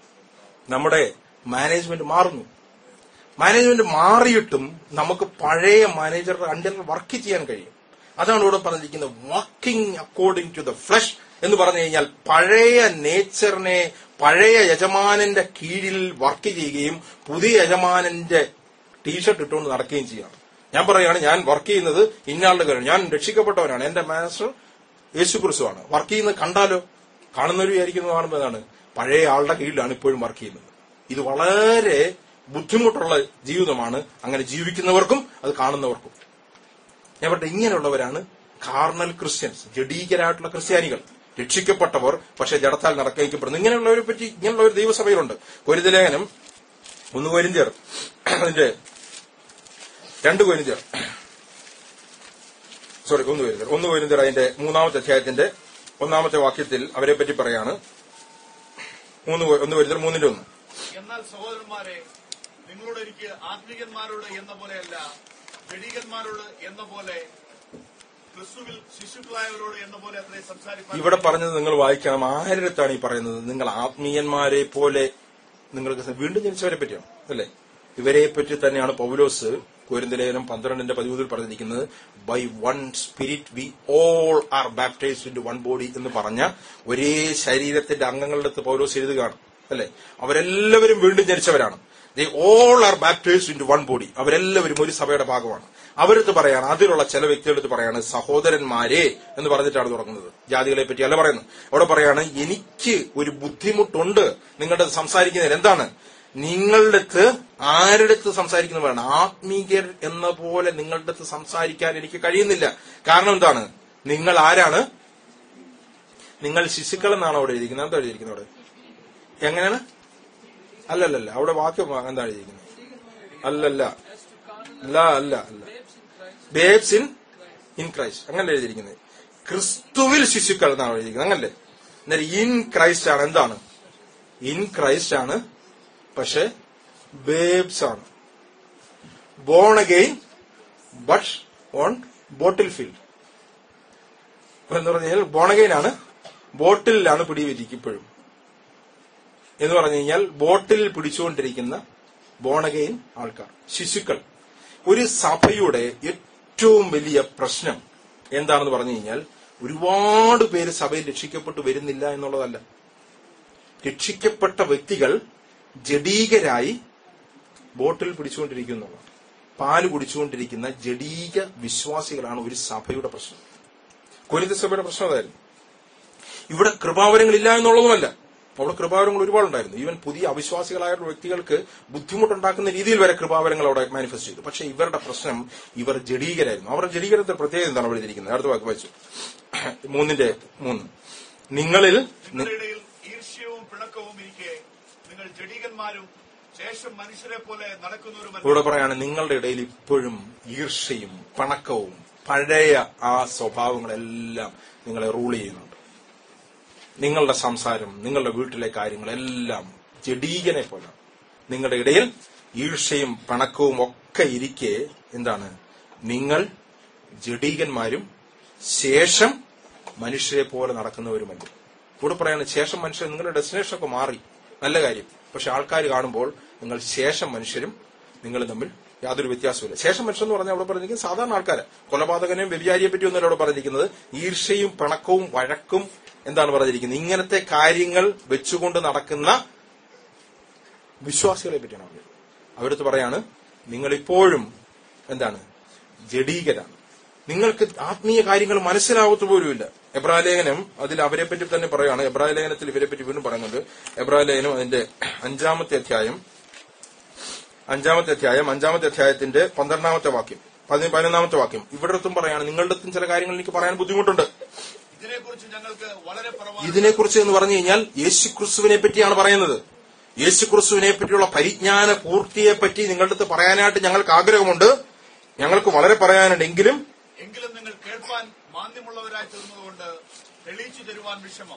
നമ്മുടെ മാനേജ്മെന്റ് മാറുന്നു മാനേജ്മെന്റ് മാറിയിട്ടും നമുക്ക് പഴയ മാനേജറുടെ അണ്ടറിൽ വർക്ക് ചെയ്യാൻ കഴിയും അതാണ് ഇവിടെ പറഞ്ഞിരിക്കുന്നത് working according to the flesh എന്ന് പറഞ്ഞു കഴിഞ്ഞാൽ പഴയ നേച്ചറിനെ പഴയ യജമാനന്റെ കീഴിൽ വർക്ക് ചെയ്യുകയും പുതിയ യജമാനന്റെ ടീഷർട്ട് ഇട്ടുകൊണ്ട് നടക്കുകയും ചെയ്യണം ഞാൻ പറയുകയാണ് ഞാൻ വർക്ക് ചെയ്യുന്നത് ഇന്നാളുടെ കാര്യം ഞാൻ രക്ഷിക്കപ്പെട്ടവനാണ് എന്റെ മാസ്റ്റർ യേശുക്രിസ്തുവാണ് വർക്ക് ചെയ്യുന്നത് കണ്ടാലോ കാണുന്നവർ വിചാരിക്കുന്നത് കാണുമ്പോൾ എന്താണ് പഴയ ആളുടെ കീഴിലാണ് ഇപ്പോഴും വർക്ക് ചെയ്യുന്നത് ഇത് വളരെ ബുദ്ധിമുട്ടുള്ള ജീവിതമാണ് അങ്ങനെ ജീവിക്കുന്നവർക്കും അത് കാണുന്നവർക്കും ഞാൻ പറഞ്ഞ ഇങ്ങനെയുള്ളവരാണ് കാർണൽ ക്രിസ്ത്യൻസ് ജഡീകരായിട്ടുള്ള ക്രിസ്ത്യാനികൾ രക്ഷിക്കപ്പെട്ടവർ പക്ഷെ ജഡത്താൽ നടക്കയിക്കപ്പെടുന്നു ഇങ്ങനെയുള്ളവരെ പറ്റി ഇങ്ങനെയുള്ള ഒരു ദൈവസഭയിലുണ്ട് കൊരിതലേഖനം ഒന്ന് കൊരിന്തിയർ അതിന്റെ രണ്ട് കൊരിന്തിയർ സോറി ഒന്ന് കൊരിന്തിയർ ഒന്ന് കൊരിന്തിയർ അതിന്റെ മൂന്നാമത്തെ അധ്യായത്തിന്റെ ഒന്നാമത്തെ വാക്യത്തിൽ അവരെ പറ്റി പറയാണ് മൂന്ന് കൊ- ഒന്ന് കൊരിന്തിയർ മൂന്നിന്റെ ഒന്ന് എന്നാൽ സഹോദരന്മാരെ നിങ്ങളോട് എനിക്ക് ആത്മീകന്മാരോട് എന്ന പോലെയല്ല ജഡീകന്മാരോട് എന്ന പോലെ ക്രിസ്തുവിൽ ശിശുക്കളായവരോട് എന്ന പോലെ അത്രേ സംസാരിപ്പാൻ ഇവിടെ പറഞ്ഞത് നിങ്ങൾ വായിക്കണം ആരടുത്താണ് ഈ പറയുന്നത് നിങ്ങൾ ആത്മീയന്മാരെ പോലെ നിങ്ങൾക്ക് വീണ്ടും ജനിച്ചവരെ പറ്റിയാണ് അല്ലേ ഇവരെ പറ്റി തന്നെയാണ് പൗലോസ് കോരിന്തലേഖനം പന്ത്രണ്ടിന്റെ പതിമൂന്നിൽ പറഞ്ഞിരിക്കുന്നത് by one spirit we all are baptized in one body എന്ന് പറഞ്ഞ ഒരേ ശരീരത്തിന്റെ അംഗങ്ങളുടെ അടുത്ത് പൗലോസ് എഴുതുകയാണ് അല്ലെ അവരെല്ലാവരും വീണ്ടും ജനിച്ചവരാണ് they all are baptized in one body അവരെല്ലാവരും ഒരു സഭയുടെ ഭാഗമാണ് അവരടുത്ത് പറയാണ് അതിലുള്ള ചില വ്യക്തികളടുത്ത് പറയാണ് സഹോദരന്മാരെ എന്ന് പറഞ്ഞിട്ടാണ് തുടങ്ങുന്നത് ജാതികളെ പറ്റി അല്ല പറയുന്നത് അവിടെ പറയാണ് എനിക്ക് ഒരു ബുദ്ധിമുട്ടുണ്ട് നിങ്ങളുടെ സംസാരിക്കുന്നതിൽ എന്താണ് നിങ്ങളുടെ അടുത്ത് ആരുടെ അടുത്ത് സംസാരിക്കുന്നത് വേണം ആത്മീയർ എന്ന പോലെ നിങ്ങളുടെ അടുത്ത് സംസാരിക്കാൻ എനിക്ക് കഴിയുന്നില്ല കാരണം എന്താണ് നിങ്ങൾ ആരാണ് നിങ്ങൾ ശിശുക്കൾ എന്നാണ് അവിടെ എഴുതിയിരിക്കുന്നത് എന്താ എഴുതിയിരിക്കുന്നത് അവിടെ എങ്ങനെയാണ് അല്ലല്ലല്ല അവിടെ വാക്യം എന്താ എഴുതിയിരിക്കുന്നത് അല്ലല്ല അല്ല അല്ല അല്ല ബേബ്സ് ഇൻ ഇൻ ക്രൈസ്റ്റ് അങ്ങനെ എഴുതിയിരിക്കുന്നത് ക്രിസ്തുവിൽ ശിശുക്കൾ എന്നാണ് എഴുതിയിരിക്കുന്നത് അങ്ങനല്ലേ എന്നാൽ ഇൻ ക്രൈസ്റ്റ് ആണ് എന്താണ് ഇൻ ക്രൈസ്റ്റ് ആണ് പക്ഷെ ബേബ്സ് ആണ് born again but on bottle feed എന്ന് പറഞ്ഞാൽ ബോൺ അഗെയിൻ ആണ് ബോട്ടിലാണ് പിടിവിരിക്കപ്പോഴും എന്ന് പറഞ്ഞു കഴിഞ്ഞാൽ ബോട്ടിൽ പിടിച്ചുകൊണ്ടിരിക്കുന്ന ബോണഗെയിൻ ആൾക്കാർ ശിശുക്കൾ ഒരു സഭയുടെ ഏറ്റവും വലിയ പ്രശ്നം എന്താണെന്ന് പറഞ്ഞു കഴിഞ്ഞാൽ ഒരുപാട് പേര് സഭയിൽ രക്ഷിക്കപ്പെട്ടു വരുന്നില്ല എന്നുള്ളതല്ല രക്ഷിക്കപ്പെട്ട വ്യക്തികൾ ജഡീകരായി ബോട്ടിൽ പിടിച്ചുകൊണ്ടിരിക്കുന്നുള്ളതാണ് പാല് കുടിച്ചുകൊണ്ടിരിക്കുന്ന ജഡീക വിശ്വാസികളാണ് ഒരു സഭയുടെ പ്രശ്നം കൊരിന്ത സഭയുടെ പ്രശ്നം അതായിരുന്നു ഇവിടെ കൃപാവരങ്ങളില്ല എന്നുള്ളതുമല്ല അവിടെ കൃപാവരങ്ങൾ ഒരുപാടുണ്ടായിരുന്നു ഈവൻ പുതിയ അവിശ്വാസികളായ വ്യക്തികൾക്ക് ബുദ്ധിമുട്ടുണ്ടാക്കുന്ന രീതിയിൽ വരെ കൃപാവരങ്ങൾ അവിടെ മാനിഫെസ്റ്റ് ചെയ്തു പക്ഷെ ഇവരുടെ പ്രശ്നം ഇവർ ജഡീകരായിരുന്നു അവരുടെ ജഡീകരത്തെ പ്രത്യേകത എന്താണ് അവിടെ ഇരിക്കുന്നത് അടുത്ത വാക്ക് വായിച്ചു മൂന്നിന്റെ മൂന്ന് നിങ്ങളിൽ നി- നിങ്ങളുടെ ഇടയിൽ ഈർഷ്യവും പിണക്കവും ഇരിക്കെ നിങ്ങൾ ജഡീകന്മാരും ശേഷം മനുഷ്യരെ പോലെ നടക്കുന്നവരുമല്ല ഇവിടെ പറയാണ് നിങ്ങളുടെ ഇടയിൽ ഇപ്പോഴും ഈർഷ്യയും പണക്കവും പഴയ ആ സ്വഭാവങ്ങളെല്ലാം നിങ്ങളെ റൂൾ ചെയ്യുന്നുണ്ട് നിങ്ങളുടെ സംസാരം നിങ്ങളുടെ വീട്ടിലെ കാര്യങ്ങളെല്ലാം ജഡീകനെ പോലെ നിങ്ങളുടെ ഇടയിൽ ഈർഷ്യയും പണക്കവും ഒക്കെ ഇരിക്കെ എന്താണ് നിങ്ങൾ ജഡീകന്മാരും ശേഷം മനുഷ്യരെ പോലെ നടക്കുന്നവരുമല്ല ഇവിടെ പറയാണ് ശേഷം മനുഷ്യർ നിങ്ങളുടെ ഡെസ്റ്റിനേഷൻ ഒക്കെ മാറി നല്ല കാര്യം പക്ഷെ ആൾക്കാർ കാണുമ്പോൾ നിങ്ങൾ ശേഷം മനുഷ്യരും നിങ്ങൾ തമ്മിൽ യാതൊരു വ്യത്യാസമില്ല ശേഷം മനുഷ്യൻ എന്ന് പറഞ്ഞാൽ അവിടെ പറഞ്ഞിരിക്കുന്നത് സാധാരണ ആൾക്കാര് കൊലപാതകനെയും വ്യഭിചാരിയെ പറ്റി ഒന്നല്ല അവിടെ പറഞ്ഞിരിക്കുന്നത് ഈർഷ്യയും പിണക്കവും വഴക്കും എന്താണ് പറഞ്ഞിരിക്കുന്നത് ഇങ്ങനത്തെ കാര്യങ്ങൾ വെച്ചുകൊണ്ട് നടക്കുന്ന വിശ്വാസികളെ പറ്റിയാണ് പറഞ്ഞത് അവരടുത്ത് പറയാണ് നിങ്ങളിപ്പോഴും എന്താണ് ജഡീകരാണ് നിങ്ങൾക്ക് ആത്മീയ കാര്യങ്ങൾ മനസ്സിലാവത്തു പോലുമില്ല എബ്രാലേഖനം അതിൽ അവരെ പറ്റി തന്നെ പറയാണ് എബ്രാലേഖനത്തിൽ ഇവരെ പറ്റി വീണ്ടും പറയുന്നുണ്ട് എബ്രാലേഖനം അതിന്റെ അഞ്ചാമത്തെ അധ്യായം അഞ്ചാമത്തെ അധ്യായം അഞ്ചാമത്തെ അധ്യായത്തിന്റെ പന്ത്രണ്ടാമത്തെ വാക്യം പതി- പതിനൊന്നാമത്തെ വാക്യം ഇവിടെ അടുത്തും പറയാണ് നിങ്ങളുടെ അടുത്തും ചില കാര്യങ്ങൾ എനിക്ക് പറയാൻ ബുദ്ധിമുട്ടുണ്ട് ഇതിനെക്കുറിച്ച് ഞങ്ങൾക്ക് വളരെ പറവാൻ ഇതിനെക്കുറിച്ച് എന്ന് പറഞ്ഞു കഴിഞ്ഞാൽ യേശു ക്രിസ്തുവിനെ പറ്റിയാണ് പറയുന്നത് യേശു ക്രിസ്തുവിനെ പറ്റിയുള്ള പരിജ്ഞാന പൂർത്തിയെ പറ്റി നിങ്ങളുടെ അടുത്ത് പറയാനായിട്ട് ഞങ്ങൾക്ക് ആഗ്രഹമുണ്ട് ഞങ്ങൾക്ക് വളരെ പറയാനുണ്ട് എങ്കിലും എങ്കിലും നിങ്ങൾ കേൾപ്പാൻ മാന്യമുള്ളവരായി തീർന്നതുകൊണ്ട് തെളിയിച്ചു തരുവാൻ വിഷമം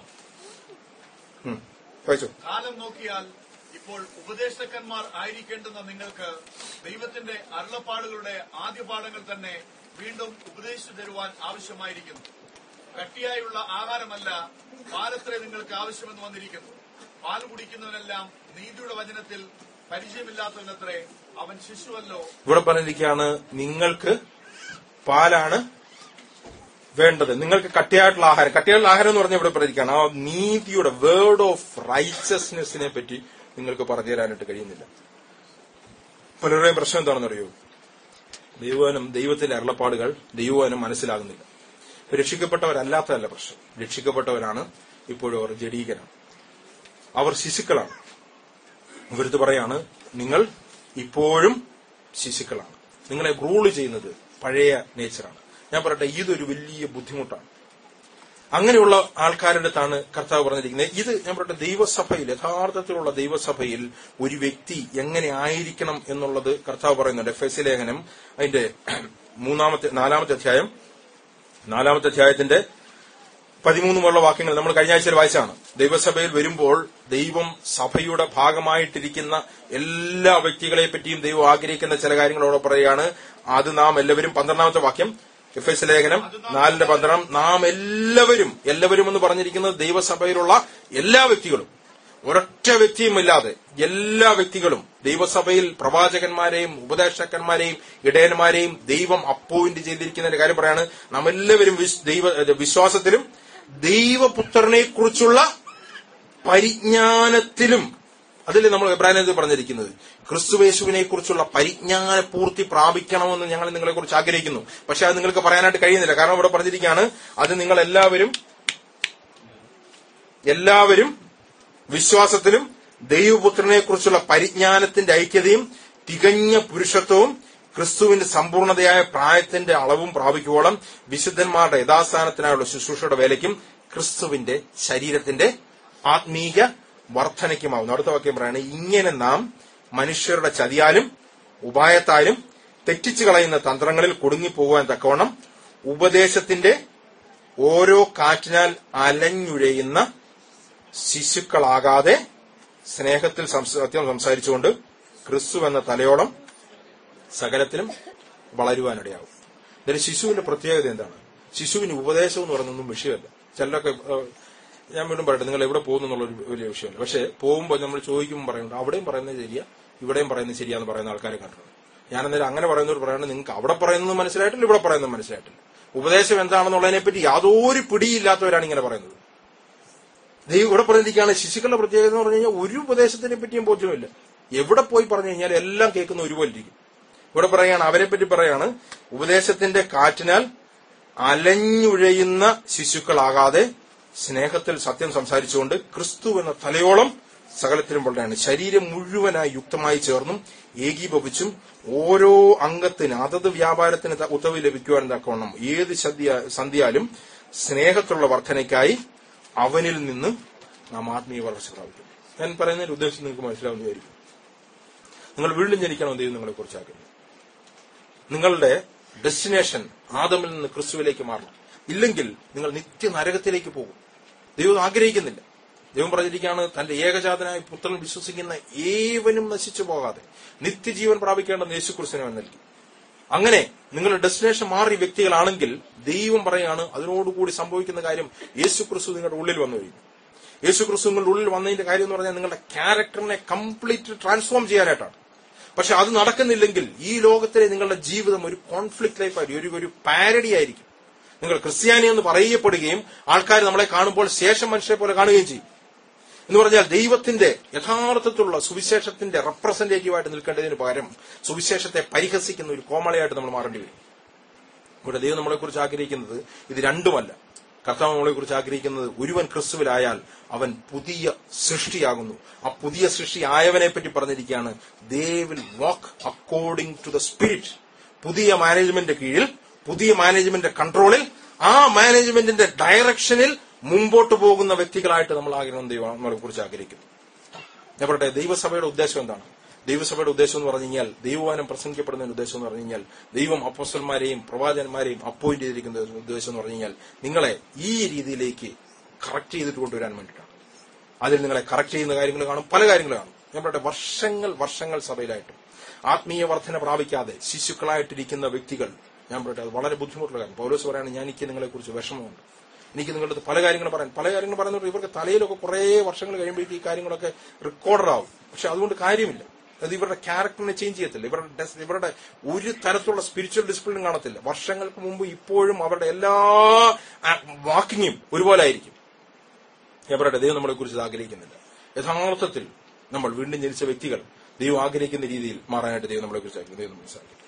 ഉം, വായിച്ചോ കാലം നോക്കിയാൽ ഇപ്പോൾ ഉപദേശകന്മാർ ആയിരിക്കേണ്ടുന്ന നിങ്ങൾക്ക് ദൈവത്തിന്റെ അരുളപ്പാടുകളുടെ ആദ്യ പാഠങ്ങൾ തന്നെ വീണ്ടും ഉപദേശിച്ചു തരുവാൻ ആവശ്യമായിരിക്കുന്നു കട്ടിയായുള്ള ആഹാരമല്ല പാലത്രേ നിങ്ങൾക്ക് ആവശ്യമെന്ന് വന്നിരിക്കുന്നു പാൽ കുടിക്കുന്നവനെല്ലാം നീതിയുടെ വചനത്തിൽ പരിചയമില്ലാത്തവനത്രേ അവൻ ശിശുവല്ലോ ഇവിടെ പറഞ്ഞിരിക്കുകയാണ് നിങ്ങൾക്ക് പാലാണ് വേണ്ടത് നിങ്ങൾക്ക് കട്ടിയായിട്ടുള്ള ആഹാരം കട്ടിയായിട്ടുള്ള ആഹാരം എന്ന് പറഞ്ഞാൽ ഇവിടെ പറഞ്ഞിരിക്കുകയാണ് ആ നീതിയുടെ വേർഡ് ഓഫ് റൈച്ചസ്നെസ്സിനെ പറ്റി നിങ്ങൾക്ക് പറഞ്ഞു തരാനായിട്ട് കഴിയുന്നില്ല പലരുടെയും പ്രശ്നം എന്താണെന്ന് അറിയോ ദൈവവനം ദൈവത്തിന്റെ അരുളപ്പാടുകൾ ദൈവവനം മനസ്സിലാകുന്നില്ല രക്ഷിക്കപ്പെട്ടവരല്ലാത്തതല്ല പ്രശ്നം രക്ഷിക്കപ്പെട്ടവരാണ് ഇപ്പോഴും അവർ ജഡീകരാണ് അവർ ശിശുക്കളാണ് ഇവരുത്ത് പറയാണ് നിങ്ങൾ ഇപ്പോഴും ശിശുക്കളാണ് നിങ്ങളെ റൂൾ ചെയ്യുന്നത് പഴയ നേച്ചറാണ് ഞാൻ പറയട്ടെ ഇതൊരു വലിയ ബുദ്ധിമുട്ടാണ് അങ്ങനെയുള്ള ആൾക്കാരുടെ അടുത്താണ് കർത്താവ് പറഞ്ഞിരിക്കുന്നത് ഇത് ഞാൻ പറയട്ടെ ദൈവസഭയിൽ യഥാർത്ഥത്തിലുള്ള ദൈവസഭയിൽ ഒരു വ്യക്തി എങ്ങനെ ആയിരിക്കണം എന്നുള്ളത് കർത്താവ് പറയുന്നുണ്ട് എഫ് എസ് ലേഖനം അതിന്റെ മൂന്നാമത്തെ നാലാമത്തെ അധ്യായം നാലാമത്തെ അധ്യായത്തിന്റെ പതിമൂന്ന് മുതലുള്ള വാക്യങ്ങൾ നമ്മൾ കഴിഞ്ഞ ആഴ്ചയിൽ വായിച്ചാണ് ദൈവസഭയിൽ വരുമ്പോൾ ദൈവം സഭയുടെ ഭാഗമായിട്ടിരിക്കുന്ന എല്ലാ വ്യക്തികളെ പറ്റിയും ദൈവം ആഗ്രഹിക്കുന്ന ചില കാര്യങ്ങളോട് പറയുകയാണ് അത് നാം എല്ലാവരും പന്ത്രണ്ടാമത്തെ വാക്യം എഫ് എസ് ലേഖനം നാലിന്റെ പന്ത്രണ്ടാം നാം എല്ലാവരും എല്ലാവരും എന്ന് പറഞ്ഞിരിക്കുന്നത് ദൈവസഭയിലുള്ള എല്ലാ വ്യക്തികളും ഒരൊറ്റ വ്യക്തിയുമില്ലാതെ എല്ലാ വ്യക്തികളും ദൈവസഭയിൽ പ്രവാചകന്മാരെയും ഉപദേശകന്മാരെയും ഇടയന്മാരെയും ദൈവം അപ്പോയിന്റ് ചെയ്തിരിക്കുന്നതിന്റെ കാര്യം പറയാണ് നാം എല്ലാവരും വിശ്- ദൈവ വിശ്വാസത്തിലും ദൈവപുത്രനെ കുറിച്ചുള്ള പരിജ്ഞാനത്തിലും അതിൽ നമ്മൾ എബ്രാഹിനത്തിൽ പറഞ്ഞിരിക്കുന്നത് ക്രിസ്തുവേശുവിനെ കുറിച്ചുള്ള പരിജ്ഞാന പൂർത്തി പ്രാപിക്കണമെന്ന് ഞങ്ങൾ നിങ്ങളെ കുറിച്ച് ആഗ്രഹിക്കുന്നു പക്ഷെ അത് നിങ്ങൾക്ക് പറയാനായിട്ട് കഴിയുന്നില്ല കാരണം ഇവിടെ പറഞ്ഞിരിക്കുകയാണ് അത് നിങ്ങൾ എല്ലാവരും എല്ലാവരും വിശ്വാസത്തിലും ദൈവപുത്രനെ കുറിച്ചുള്ള പരിജ്ഞാനത്തിന്റെ ഐക്യതയും തികഞ്ഞ പുരുഷത്വവും ക്രിസ്തുവിന്റെ സമ്പൂർണതയായ പ്രായത്തിന്റെ അളവും പ്രാപിക്കുവോളം വിശുദ്ധന്മാരുടെ യഥാസ്ഥാനത്തിനായുള്ള ശുശ്രൂഷയുടെ വേലയ്ക്കും ക്രിസ്തുവിന്റെ ശരീരത്തിന്റെ ആത്മീക വർധനയ്ക്കുമാവുന്നു അടുത്ത വാക്യം പറയാണ് ഇങ്ങനെ നാം മനുഷ്യരുടെ ചതിയാലും ഉപായത്താലും തെറ്റിച്ചു കളയുന്ന തന്ത്രങ്ങളിൽ കുടുങ്ങിപ്പോകുവാൻ തക്കവണ്ണം ഉപദേശത്തിന്റെ ഓരോ കാറ്റിനാൽ അലഞ്ഞുഴയുന്ന ശിശുക്കളാകാതെ സ്നേഹത്തിൽ സംസ- സത്യം സംസാരിച്ചുകൊണ്ട് ക്രിസ്തു എന്ന തലയോളം സകലത്തിലും വളരുവാനിടയാവും ഇതിന് ശിശുവിന്റെ പ്രത്യേകത എന്താണ് ശിശുവിന് ഉപദേശം എന്ന് പറയുന്നൊന്നും വിഷയമല്ല ചിലരൊക്കെ ഏഹ്, ഞാൻ വീണ്ടും പറയട്ടെ നിങ്ങൾ എവിടെ പോകുന്നു എന്നുള്ളൊരു വലിയ വിഷയമല്ല പക്ഷെ പോകുമ്പോൾ നമ്മൾ ചോദിക്കുമ്പോൾ പറയുന്നുണ്ട് അവിടെയും പറയുന്നത് ശരിയാ ഇവിടെയും പറയുന്നത് ശരിയാന്ന് പറയുന്ന ആൾക്കാരെ കണ്ടിട്ടുണ്ട് ഞാൻ അന്നേരം അങ്ങനെ പറയുന്നവർ പറയുന്നത് നിങ്ങൾക്ക് അവിടെ പറയുന്നത് മനസ്സിലായിട്ടില്ല ഇവിടെ പറയുന്നത് മനസ്സിലായിട്ടില്ല ഉപദേശം എന്താണെന്നുള്ളതിനെ പറ്റി യാതൊരു പിടിയില്ലാത്തവരാണ് ഇങ്ങനെ പറയുന്നത് ദൈവം ഇവിടെ പറഞ്ഞിരിക്കുകയാണ് ശിശുക്കളുടെ പ്രത്യേകത എന്ന് പറഞ്ഞു കഴിഞ്ഞാൽ ഒരു ഉപദേശത്തിനെ പറ്റിയും ബോധ്യമില്ല എവിടെ പോയി പറഞ്ഞു കഴിഞ്ഞാൽ എല്ലാം കേൾക്കുന്ന ഒരുപോലെ ഇരിക്കും ഇവിടെ പറയാണ് അവരെ പറ്റി പറയാണ് ഉപദേശത്തിന്റെ കാറ്റിനാൽ അലഞ്ഞുഴയുന്ന ശിശുക്കളാകാതെ സ്നേഹത്തിൽ സത്യം സംസാരിച്ചുകൊണ്ട് ക്രിസ്തു എന്ന തലയോളം സകലത്തിലും വളരെയാണ് ശരീരം മുഴുവനായി യുക്തമായി ചേർന്നും ഏകീഭവിച്ചും ഓരോ അംഗത്തിന് അതത് വ്യാപാരത്തിന് ത- ഉത്തരവ് ലഭിക്കുവാൻ തക്കവണ്ണം ഏത് സന്ധ്യ- സന്ധ്യാലും സ്നേഹത്തിലുള്ള വർധനയ്ക്കായി അവനിൽ നിന്ന് നാം ആത്മീയ വളർച്ച പ്രാപിക്കും ഞാൻ പറയുന്നതിന്റെ ഉദ്ദേശം നിങ്ങൾക്ക് മനസ്സിലാവുന്ന വിചാരിക്കും നിങ്ങൾ വീണ്ടും ജനിക്കണം ദൈവം നിങ്ങളെ കുറിച്ചാക്കുന്നു നിങ്ങളുടെ ഡെസ്റ്റിനേഷൻ ആദമിൽ നിന്ന് ക്രിസ്തുവിലേക്ക് മാറണം ഇല്ലെങ്കിൽ നിങ്ങൾ നിത്യ നരകത്തിലേക്ക് പോകും ദൈവം ആഗ്രഹിക്കുന്നില്ല ദൈവം പറഞ്ഞിരിക്കുകയാണ് തന്റെ ഏകജാതനായ പുത്രൻ വിശ്വസിക്കുന്ന ഏവനും നശിച്ചു പോകാതെ നിത്യജീവൻ പ്രാപിക്കേണ്ട യേശു ക്രിസ്തുവിനെ നൽകി അങ്ങനെ നിങ്ങളുടെ ഡെസ്റ്റിനേഷൻ മാറിയ വ്യക്തികളാണെങ്കിൽ ദൈവം പറയാണ് അതിനോടുകൂടി സംഭവിക്കുന്ന കാര്യം യേശു ക്രിസ്തു നിങ്ങളുടെ ഉള്ളിൽ വന്നു കഴിഞ്ഞു യേശു ക്രിസ്തു നിങ്ങളുടെ ഉള്ളിൽ വന്നതിന്റെ കാര്യം എന്ന് പറഞ്ഞാൽ നിങ്ങളുടെ ക്യാരക്ടറിനെ കംപ്ലീറ്റ് ട്രാൻസ്ഫോം ചെയ്യാനായിട്ടാണ് പക്ഷെ അത് നടക്കുന്നില്ലെങ്കിൽ ഈ ലോകത്തിലെ നിങ്ങളുടെ ജീവിതം ഒരു കോൺഫ്ലിക്ട് ലൈഫായിരിക്കും ഒരു ഒരു പാരഡി ആയിരിക്കും നിങ്ങൾ ക്രിസ്ത്യാനി എന്ന് പറയപ്പെടുകയും ആൾക്കാർ നമ്മളെ കാണുമ്പോൾ ശേഷം മനുഷ്യരെ പോലെ കാണുകയും ചെയ്യും എന്ന് പറഞ്ഞാൽ ദൈവത്തിന്റെ യഥാർത്ഥത്തിലുള്ള സുവിശേഷത്തിന്റെ റെപ്രസെന്റേറ്റീവായിട്ട് നിൽക്കേണ്ടതിന് പകരം സുവിശേഷത്തെ പരിഹസിക്കുന്ന ഒരു കോമളയായിട്ട് നമ്മൾ മാറേണ്ടി വരും ഇവിടെ ദൈവം നമ്മളെ കുറിച്ച് ആഗ്രഹിക്കുന്നത് ഇത് രണ്ടുമല്ല കർത്താവ് നമ്മളെ കുറിച്ച് ആഗ്രഹിക്കുന്നത് ഒരുവൻ ക്രിസ്തുവിലായാൽ അവൻ പുതിയ സൃഷ്ടിയാകുന്നു ആ പുതിയ സൃഷ്ടി ആയവനെ പറ്റി പറഞ്ഞിരിക്കുകയാണ് they will walk according to the spirit പുതിയ മാനേജ്മെന്റ് കീഴിൽ പുതിയ മാനേജ്മെന്റ് കൺട്രോളിൽ ആ മാനേജ്മെന്റിന്റെ ഡയറക്ഷനിൽ മുമ്പോട്ട് പോകുന്ന വ്യക്തികളായിട്ട് നമ്മൾ ആഗ്രഹം ദൈവം നമ്മളെ കുറിച്ച് ആഗ്രഹിക്കുന്നു ഞാൻ പറയട്ടെ ദൈവസഭയുടെ ഉദ്ദേശം എന്താണ് ദൈവസഭയുടെ ഉദ്ദേശം എന്ന് പറഞ്ഞു കഴിഞ്ഞാൽ ദൈവവാനം പ്രസംഗിക്കപ്പെടുന്നതിന്റെ ഉദ്ദേശം എന്ന് പറഞ്ഞു കഴിഞ്ഞാൽ ദൈവം അപ്പോസ്റ്റന്മാരെയും പ്രവാചകന്മാരെയും അപ്പോയിന്റ് ചെയ്തിരിക്കുന്ന ഉദ്ദേശം എന്ന് പറഞ്ഞു കഴിഞ്ഞാൽ നിങ്ങളെ ഈ രീതിയിലേക്ക് കറക്റ്റ് ചെയ്തിട്ട് കൊണ്ടുവരാൻ വേണ്ടിയിട്ടാണ് അതിൽ നിങ്ങളെ കറക്റ്റ് ചെയ്യുന്ന കാര്യങ്ങൾ കാണും പല കാര്യങ്ങൾ കാണും ഞാൻ പറയട്ടെ വർഷങ്ങൾ വർഷങ്ങൾ സഭയിലായിട്ടും ആത്മീയ വർധന പ്രാപിക്കാതെ ശിശുക്കളായിട്ടിരിക്കുന്ന വ്യക്തികൾ ഞാൻ പറയട്ടെ അത് വളരെ ബുദ്ധിമുട്ടുള്ള കാര്യം പൗലോസ് പറയാണ് ഞാൻ എനിക്ക് നിങ്ങളെ കുറിച്ച് വിഷമമുണ്ട് എനിക്ക് നിങ്ങളുടെ അടുത്ത് പല കാര്യങ്ങൾ പറയാൻ പല കാര്യങ്ങൾ പറയുന്നത് ഇവർക്ക് തലയിലൊക്കെ കുറേ വർഷങ്ങൾ കഴിയുമ്പോഴേക്ക് ഈ കാര്യങ്ങളൊക്കെ റെക്കോർഡർ ആവും പക്ഷെ അതുകൊണ്ട് കാര്യമില്ല അത് ഇവരുടെ ക്യാരക്ടറിനെ ചേഞ്ച് ചെയ്യത്തില്ല ഇവരുടെ ഡെസ്- ഇവരുടെ ഒരു തരത്തിലുള്ള സ്പിരിച്വൽ ഡിസിപ്ലിൻ കാണത്തില്ല വർഷങ്ങൾക്ക് മുമ്പ് ഇപ്പോഴും അവരുടെ എല്ലാ വാക്കിങ്ങും ഒരുപോലെ ആയിരിക്കും ഞാൻ പറയട്ടെ ദൈവം നമ്മളെ കുറിച്ച് ആഗ്രഹിക്കുന്നില്ല യഥാർത്ഥത്തിൽ നമ്മൾ വീണ്ടും ജനിച്ച വ്യക്തികൾ ദൈവം ആഗ്രഹിക്കുന്ന രീതിയിൽ മാറാനായിട്ട് ദൈവം നമ്മളെ കുറിച്ച് ദൈവം മനസ്സിലാക്കി